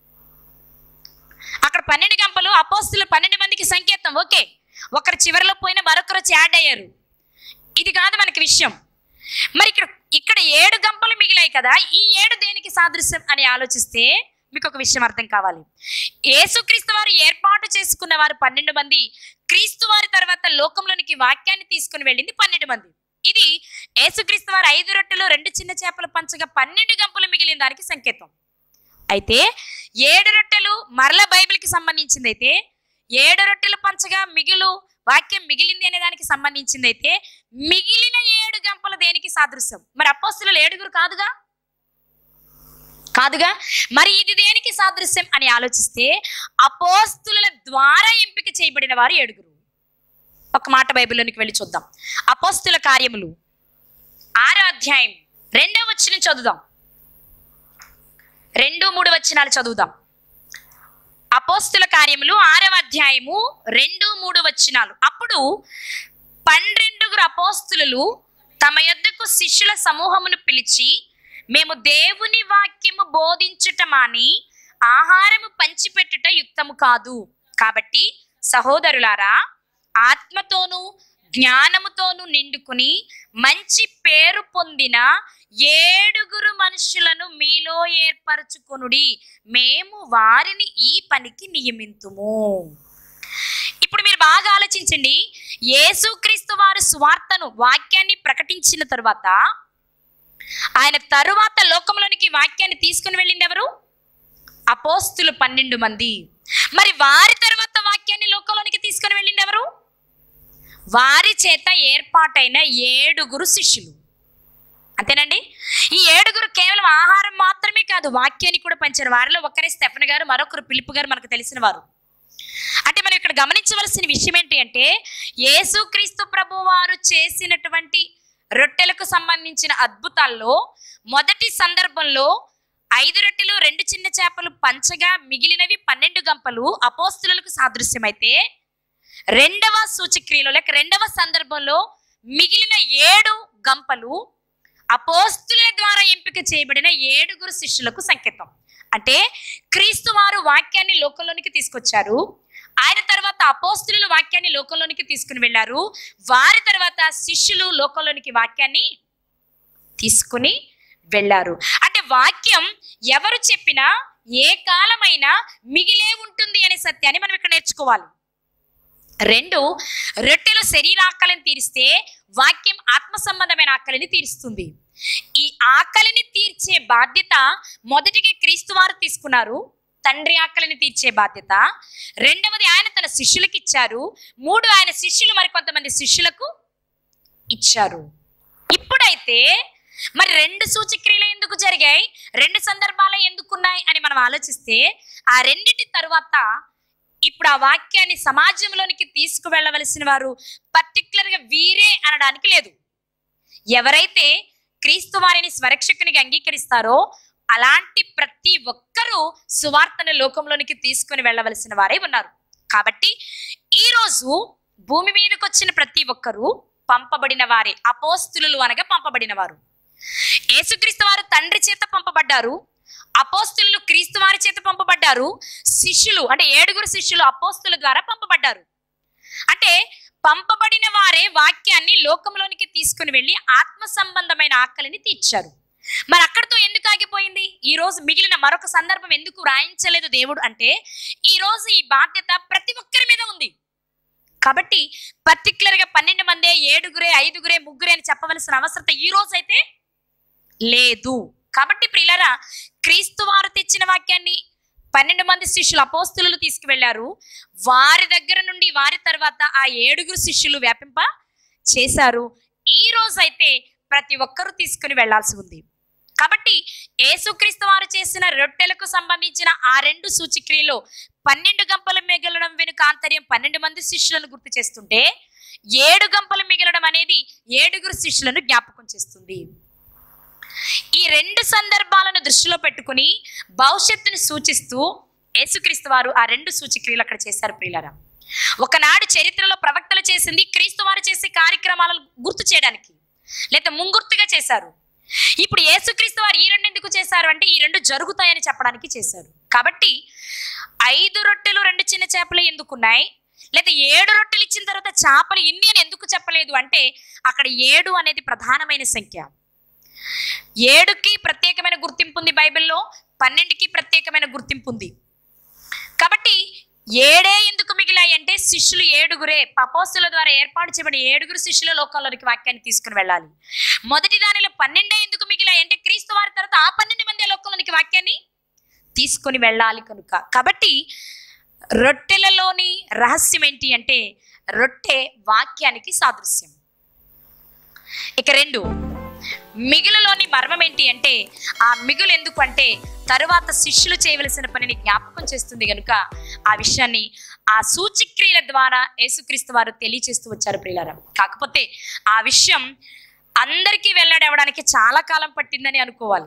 Speaker 2: అక్కడ పన్నెండు గంపలు అపోస్తులు పన్నెండు మందికి సంకేతం ఓకే ఒకరు చివరిలో పోయిన మరొకరు వచ్చి యాడ్ అయ్యారు ఇది కాదు మనకి విషయం మరి ఇక్కడ ఇక్కడ ఏడు గంపలు మిగిలాయి కదా ఈ ఏడు దేనికి సాదృశ్యం అని ఆలోచిస్తే మీకు ఒక విషయం అర్థం కావాలి యేసుక్రీస్తు వారు ఏర్పాటు చేసుకున్న వారు పన్నెండు మంది క్రీస్తు వారి తర్వాత లోకంలోనికి వాక్యాన్ని తీసుకుని వెళ్ళింది పన్నెండు మంది ఇది యేసుక్రీస్తు వారు ఐదు రొట్టెలు రెండు చిన్న చేపలు పంచగా పన్నెండు గంపలు మిగిలిన దానికి సంకేతం అయితే ఏడు రొట్టెలు మరల బైబిల్కి సంబంధించింది అయితే ఏడు రొట్టెలు పంచగా మిగులు వాక్యం మిగిలింది అనే దానికి సంబంధించింది అయితే మిగిలిన ఏడు గంపలు దేనికి సాదృశ్యం మరి అపోస్తులు ఏడుగురు కాదుగా కాదుగా మరి ఇది దేనికి సాదృశ్యం అని ఆలోచిస్తే అపోస్తుల ద్వారా ఎంపిక చేయబడిన వారు ఏడుగురు ఒక మాట బైబిల్లోనికి వెళ్ళి చూద్దాం అపోస్తుల కార్యములు ఆరో అధ్యాయం రెండో వచ్చిన చదువుదాం రెండు మూడు వచనాలు చదువుదాం అపోస్తుల కార్యములు ఆరవ అధ్యాయము రెండు మూడు వచనాలు అప్పుడు పన్నెండుగురు అపోస్తులు తమ యొద్దకు శిష్యుల సమూహమును పిలిచి మేము దేవుని వాక్యము బోధించుట మాని ఆహారము పంచిపెట్టుట యుక్తము కాదు కాబట్టి సహోదరులారా ఆత్మతోనూ జ్ఞానముతోనూ నిండుకుని మంచి పేరు పొందిన ఏడుగురు మనుషులను మీలో ఏర్పరచుకొనుడి మేము వారిని ఈ పనికి నియమింతుము ఇప్పుడు మీరు బాగా ఆలోచించండి యేసుక్రీస్తు వారు స్వార్థను వాక్యాన్ని ప్రకటించిన తరువాత ఆయన తరువాత లోకంలోనికి వాక్యాన్ని తీసుకుని వెళ్ళింది ఎవరు అపోస్తులు పన్నెండు మంది మరి వారి తర్వాత వాక్యాన్ని లోకంలోనికి తీసుకుని వెళ్ళింది ఎవరు వారి చేత ఏర్పాటైన ఏడుగురు శిష్యులు అంతేనండి ఈ ఏడుగురు కేవలం ఆహారం మాత్రమే కాదు వాక్యాన్ని కూడా పంచారు వారిలో ఒకరే స్టెఫన్ గారు మరొకరు పిలుపు గారు మనకు తెలిసిన వారు అంటే మనం ఇక్కడ గమనించవలసిన విషయం ఏంటి అంటే యేసుక్రీస్తు ప్రభు వారు చేసినటువంటి రొట్టెలకు సంబంధించిన అద్భుతాల్లో మొదటి సందర్భంలో ఐదు రొట్టెలు రెండు చిన్న చేపలు పంచగా మిగిలినవి పన్నెండు గంపలు అపోస్తులకు సాదృశ్యమైతే రెండవ సూచక్రియలో లేక రెండవ సందర్భంలో మిగిలిన ఏడు గంపలు అపోస్తుల ద్వారా ఎంపిక చేయబడిన ఏడుగురు శిష్యులకు సంకేతం అంటే క్రీస్తు వారు వాక్యాన్ని లోకంలోనికి తీసుకొచ్చారు ఆయన తర్వాత అపోస్తులు వాక్యాన్ని లోకంలోనికి తీసుకుని వెళ్ళారు వారి తర్వాత శిష్యులు లోకంలోనికి వాక్యాన్ని తీసుకుని వెళ్ళారు అంటే వాక్యం ఎవరు చెప్పినా ఏ కాలమైనా మిగిలే ఉంటుంది అనే సత్యాన్ని మనం ఇక్కడ నేర్చుకోవాలి రెండు రొట్టెలు శరీర ఆకలిని తీరిస్తే వాక్యం ఆత్మ సంబంధమైన ఆకలిని తీరుస్తుంది ఈ ఆకలిని తీర్చే బాధ్యత మొదటిగా క్రీస్తు వారు తీసుకున్నారు తండ్రి ఆకలిని తీర్చే బాధ్యత రెండవది ఆయన తన శిష్యులకు ఇచ్చారు మూడు ఆయన శిష్యులు మరి కొంతమంది శిష్యులకు ఇచ్చారు ఇప్పుడైతే మరి రెండు సూచక్రియలు ఎందుకు జరిగాయి రెండు సందర్భాలు ఎందుకున్నాయి అని మనం ఆలోచిస్తే ఆ రెండిటి తరువాత ఇప్పుడు ఆ వాక్యాన్ని సమాజంలోనికి తీసుకువెళ్ళవలసిన వారు particular గా వీరే అనడానికి లేదు ఎవరైతే క్రీస్తు వారిని స్వరక్షకునిగా అంగీకరిస్తారో అలాంటి ప్రతి ఒక్కరూ సువార్తను లోకంలోనికి తీసుకుని వెళ్ళవలసిన వారే ఉన్నారు కాబట్టి ఈ రోజు భూమి మీదకి వచ్చిన ప్రతి ఒక్కరూ పంపబడిన వారే అపోస్తులు అనగా పంపబడిన వారు యేసుక్రీస్తు వారు తండ్రి చేత పంపబడ్డారు అపోస్తులు క్రీస్తు వారి చేత పంపబడ్డారు శిష్యులు అంటే ఏడుగురు శిష్యులు అపోస్తుల ద్వారా పంపబడ్డారు అంటే పంపబడిన వారే వాక్యాన్ని లోకంలోనికి తీసుకుని వెళ్ళి ఆత్మ సంబంధమైన ఆకలిని తీర్చారు మరి అక్కడితో ఎందుకు ఆగిపోయింది ఈ రోజు మిగిలిన మరొక సందర్భం ఎందుకు రాయించలేదు దేవుడు అంటే ఈ రోజు ఈ బాధ్యత ప్రతి ఒక్కరి మీద ఉంది కాబట్టి పర్టికులర్ గా పన్నెండు మందే ఏడుగురే ఐదుగురే ముగ్గురే అని చెప్పవలసిన అవసరత ఈ రోజు అయితే లేదు కాబట్టి ప్రియులరా క్రీస్తు వారు తెచ్చిన వాక్యాన్ని పన్నెండు మంది శిష్యులు అపోస్తులు తీసుకువెళ్లారు వారి దగ్గర నుండి వారి తర్వాత ఆ ఏడుగురు శిష్యులు వ్యాపింప చేశారు ఈ రోజైతే ప్రతి ఒక్కరూ తీసుకుని వెళ్లాల్సి ఉంది కాబట్టి యేసుక్రీస్తు వారు చేసిన రొట్టెలకు సంబంధించిన ఆ రెండు సూచిక్రియలు పన్నెండు గంపలు మిగలడం వెనుక ఆంతర్యం పన్నెండు మంది శిష్యులను గుర్తు చేస్తుంటే ఏడు గంపలు మిగలడం అనేది ఏడుగురు శిష్యులను జ్ఞాపకం చేస్తుంది ఈ రెండు సందర్భాలను దృష్టిలో పెట్టుకుని భవిష్యత్తుని సూచిస్తూ యేసుక్రీస్తు వారు ఆ రెండు సూచక్రియలు అక్కడ చేశారు ప్రియులరా ఒకనాడు చరిత్రలో ప్రవక్తలు చేసింది క్రీస్తు వారు చేసే కార్యక్రమాలను గుర్తు చేయడానికి లేదా ముంగుర్తుగా చేశారు ఇప్పుడు యేసుక్రీస్తు వారు ఈ రెండు ఎందుకు చేశారు అంటే ఈ రెండు జరుగుతాయని చెప్పడానికి చేశారు కాబట్టి ఐదు రొట్టెలు రెండు చిన్న చేపలు ఎందుకున్నాయి లేదా ఏడు రొట్టెలు ఇచ్చిన తర్వాత చేపలు ఇన్ని అని ఎందుకు చెప్పలేదు అంటే అక్కడ ఏడు అనేది ప్రధానమైన సంఖ్య ఏడుకి ప్రత్యేకమైన గుర్తింపు ఉంది బైబిల్లో పన్నెండుకి ప్రత్యేకమైన గుర్తింపు ఉంది కాబట్టి ఏడే ఎందుకు మిగిలాయి అంటే శిష్యులు ఏడుగురే పపోస్తుల ద్వారా ఏర్పాటు చేయబడిన ఏడుగురు శిష్యుల లోకంలోనికి వాక్యాన్ని తీసుకుని వెళ్ళాలి మొదటి దానిలో పన్నెండే ఎందుకు మిగిలాయి అంటే క్రీస్తు వారి తర్వాత ఆ పన్నెండు మంది లోకంలోనికి వాక్యాన్ని తీసుకొని వెళ్ళాలి కనుక కాబట్టి రొట్టెలలోని రహస్యం ఏంటి అంటే రొట్టె వాక్యానికి సాదృశ్యం ఇక రెండు మిగులులోని మర్మం ఏంటి అంటే ఆ మిగులు ఎందుకు అంటే తరువాత శిష్యులు చేయవలసిన పనిని జ్ఞాపకం చేస్తుంది కనుక ఆ విషయాన్ని ఆ సూచిక్రియల ద్వారా యేసుక్రీస్తు వారు తెలియచేస్తూ వచ్చారు ప్రియులారా కాకపోతే ఆ విషయం అందరికీ వెల్లడవడానికి చాలా కాలం పట్టిందని అనుకోవాలి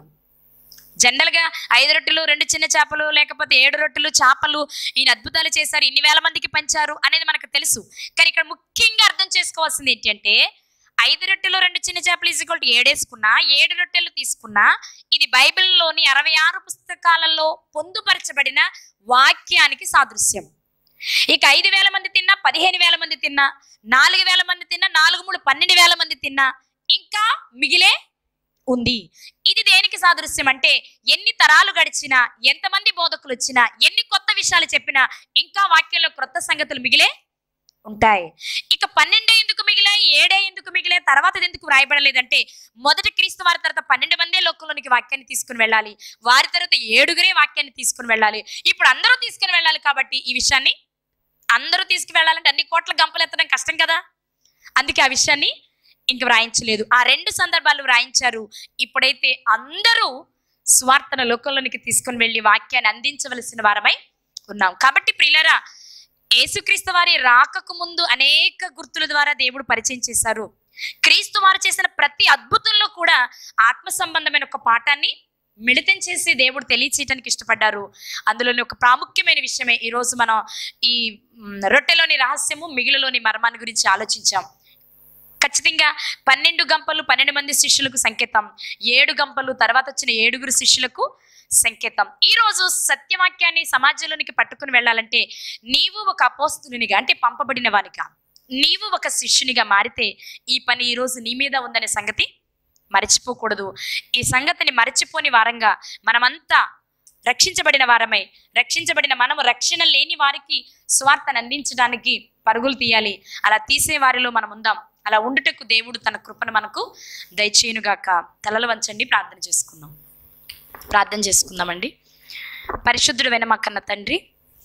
Speaker 2: జనరల్గా ఐదు రొట్టెలు రెండు చిన్న చేపలు లేకపోతే ఏడు రొట్టెలు చేపలు ఈయన అద్భుతాలు చేశారు ఇన్ని వేల మందికి పంచారు అనేది మనకు తెలుసు కానీ ఇక్కడ ముఖ్యంగా అర్థం చేసుకోవాల్సింది ఏంటి అంటే ఐదు రొట్టెలు రెండు చిన్న చేపలు ఈజ్వల్ టు ఏడేసుకున్నా ఏడు రొట్టెలు తీసుకున్నా ఇది బైబిల్లోని అరవై ఆరు పుస్తకాలలో పొందుపరచబడిన వాక్యానికి సాదృశ్యం ఇక ఐదు వేల మంది తిన్నా పదిహేను వేల మంది తిన్నా నాలుగు వేల మంది తిన్నా నాలుగు మూడు పన్నెండు వేల మంది తిన్నా ఇంకా మిగిలే ఉంది ఇది దేనికి సాదృశ్యం అంటే ఎన్ని తరాలు గడిచినా ఎంతమంది బోధకులు వచ్చినా ఎన్ని కొత్త విషయాలు చెప్పినా ఇంకా వాక్యంలో క్రొత్త సంగతులు మిగిలే ఉంటాయి ఇక పన్నెండే ఎందుకు మిగిలాయి ఏడే ఎందుకు మిగిలే తర్వాత ఎందుకు వ్రాయబడలేదంటే మొదటి క్రీస్తు వారి తర్వాత పన్నెండు మందే లోకంలోనికి వాక్యాన్ని తీసుకుని వెళ్ళాలి వారి తర్వాత ఏడుగురే వాక్యాన్ని తీసుకుని వెళ్ళాలి ఇప్పుడు అందరూ తీసుకుని వెళ్ళాలి కాబట్టి ఈ విషయాన్ని అందరూ తీసుకుని వెళ్ళాలంటే అన్ని కోట్ల గంపలు ఎత్తడం కష్టం కదా అందుకే ఆ విషయాన్ని ఇంక వ్రాయించలేదు ఆ రెండు సందర్భాలు వ్రాయించారు ఇప్పుడైతే అందరూ స్వార్థన లోకంలోనికి తీసుకుని వెళ్ళి వాక్యాన్ని అందించవలసిన వారమై ఉన్నాం కాబట్టి ప్రియులరా యేసుక్రీస్తు వారి రాకకు ముందు అనేక గుర్తుల ద్వారా దేవుడు పరిచయం చేశారు క్రీస్తు వారు చేసిన ప్రతి అద్భుతంలో కూడా ఆత్మ సంబంధమైన ఒక పాఠాన్ని మిళితం చేసి దేవుడు తెలియచేయటానికి ఇష్టపడ్డారు అందులోని ఒక ప్రాముఖ్యమైన విషయమే ఈరోజు మనం ఈ మ్, రొట్టెలోని రహస్యము మిగిలిలోని మర్మాన్ని గురించి ఆలోచించాం ఖచ్చితంగా పన్నెండు గంపలు పన్నెండు మంది శిష్యులకు సంకేతం ఏడు గంపలు తర్వాత వచ్చిన ఏడుగురు శిష్యులకు సంకేతం ఈ రోజు సత్యవాక్యాన్ని సమాజంలోనికి పట్టుకుని వెళ్ళాలంటే నీవు ఒక అపోస్తునిగా అంటే పంపబడిన వానిగా నీవు ఒక శిష్యునిగా మారితే ఈ పని ఈ రోజు నీ మీద ఉందనే సంగతి మర్చిపోకూడదు ఈ సంగతిని మరచిపోని వారంగా మనమంతా రక్షించబడిన వారమై రక్షించబడిన మనము రక్షణ లేని వారికి స్వార్థను అందించడానికి పరుగులు తీయాలి అలా తీసే వారిలో మనం ఉందాం అలా ఉండుటకు దేవుడు తన కృపను మనకు దయచేయునుగాక తలలు వంచండి ప్రార్థన చేసుకుందాం ప్రార్థన చేసుకుందామండి పరిశుద్ధుడైన మా కన్న తండ్రి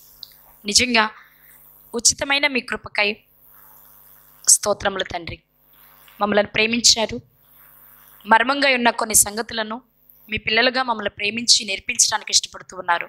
Speaker 2: నిజంగా ఉచితమైన మీ కృపకై స్తోత్రములు తండ్రి మమ్మల్ని ప్రేమించారు మర్మంగా ఉన్న కొన్ని సంగతులను మీ పిల్లలుగా మమ్మల్ని ప్రేమించి నేర్పించడానికి ఇష్టపడుతూ ఉన్నారు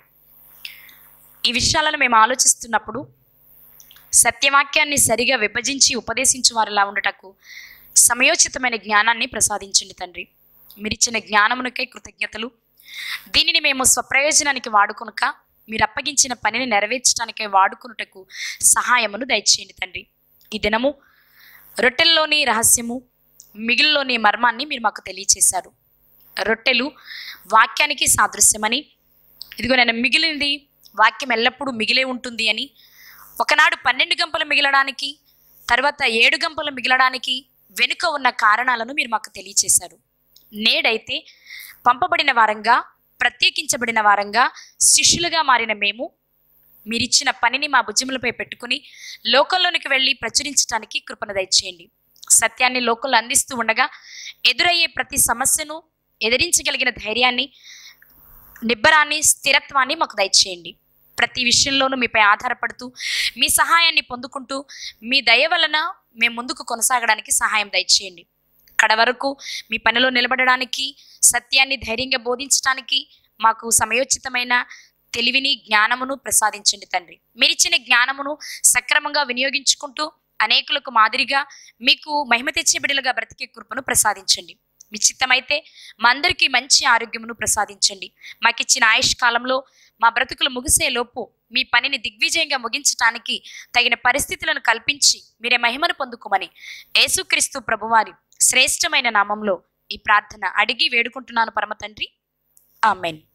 Speaker 2: ఈ విషయాలను మేము ఆలోచిస్తున్నప్పుడు సత్యవాక్యాన్ని సరిగా విభజించి ఉపదేశించు వారిలా ఉండటకు సమయోచితమైన జ్ఞానాన్ని ప్రసాదించండి తండ్రి మీరిచ్చిన జ్ఞానమునకై కృతజ్ఞతలు దీనిని మేము స్వప్రయోజనానికి వాడుకొనుక మీరు అప్పగించిన పనిని నెరవేర్చడానికై వాడుకొనుటకు సహాయమును దయచేయండి తండ్రి ఈ దినము రొట్టెల్లోని రహస్యము మిగిలిలోని మర్మాన్ని మీరు మాకు తెలియచేశారు రొట్టెలు వాక్యానికి సాదృశ్యమని ఇదిగో నేను మిగిలింది వాక్యం ఎల్లప్పుడూ మిగిలే ఉంటుంది అని ఒకనాడు పన్నెండు గంపలు మిగలడానికి తర్వాత ఏడు గంపలు మిగలడానికి వెనుక ఉన్న కారణాలను మీరు మాకు తెలియచేశారు నేడైతే పంపబడిన వారంగా ప్రత్యేకించబడిన వారంగా శిష్యులుగా మారిన మేము మీరిచ్చిన పనిని మా భుజములపై పెట్టుకుని లోకంలోనికి వెళ్ళి ప్రచురించడానికి కృపణ దయచేయండి సత్యాన్ని లోకంలో అందిస్తూ ఉండగా ఎదురయ్యే ప్రతి సమస్యను ఎదిరించగలిగిన ధైర్యాన్ని నిబ్బరాన్ని స్థిరత్వాన్ని మాకు దయచేయండి ప్రతి విషయంలోనూ మీపై ఆధారపడుతూ మీ సహాయాన్ని పొందుకుంటూ మీ దయ వలన మేము ముందుకు కొనసాగడానికి సహాయం దయచేయండి కడ వరకు మీ పనిలో నిలబడడానికి సత్యాన్ని ధైర్యంగా బోధించడానికి మాకు సమయోచితమైన తెలివిని జ్ఞానమును ప్రసాదించండి తండ్రి మీరిచ్చిన జ్ఞానమును సక్రమంగా వినియోగించుకుంటూ అనేకులకు మాదిరిగా మీకు మహిమ తెచ్చే బిడ్డలుగా బ్రతికే కృపను ప్రసాదించండి మీ చిత్తమైతే మా అందరికీ మంచి ఆరోగ్యమును ప్రసాదించండి మాకిచ్చిన ఆయుష్ కాలంలో మా బ్రతుకులు ముగిసే లోపు మీ పనిని దిగ్విజయంగా ముగించటానికి తగిన పరిస్థితులను కల్పించి మీరే మహిమను పొందుకోమని యేసుక్రీస్తు ప్రభువారి శ్రేష్టమైన నామంలో ఈ ప్రార్థన అడిగి వేడుకుంటున్నాను పరమ తండ్రి ఆమెన్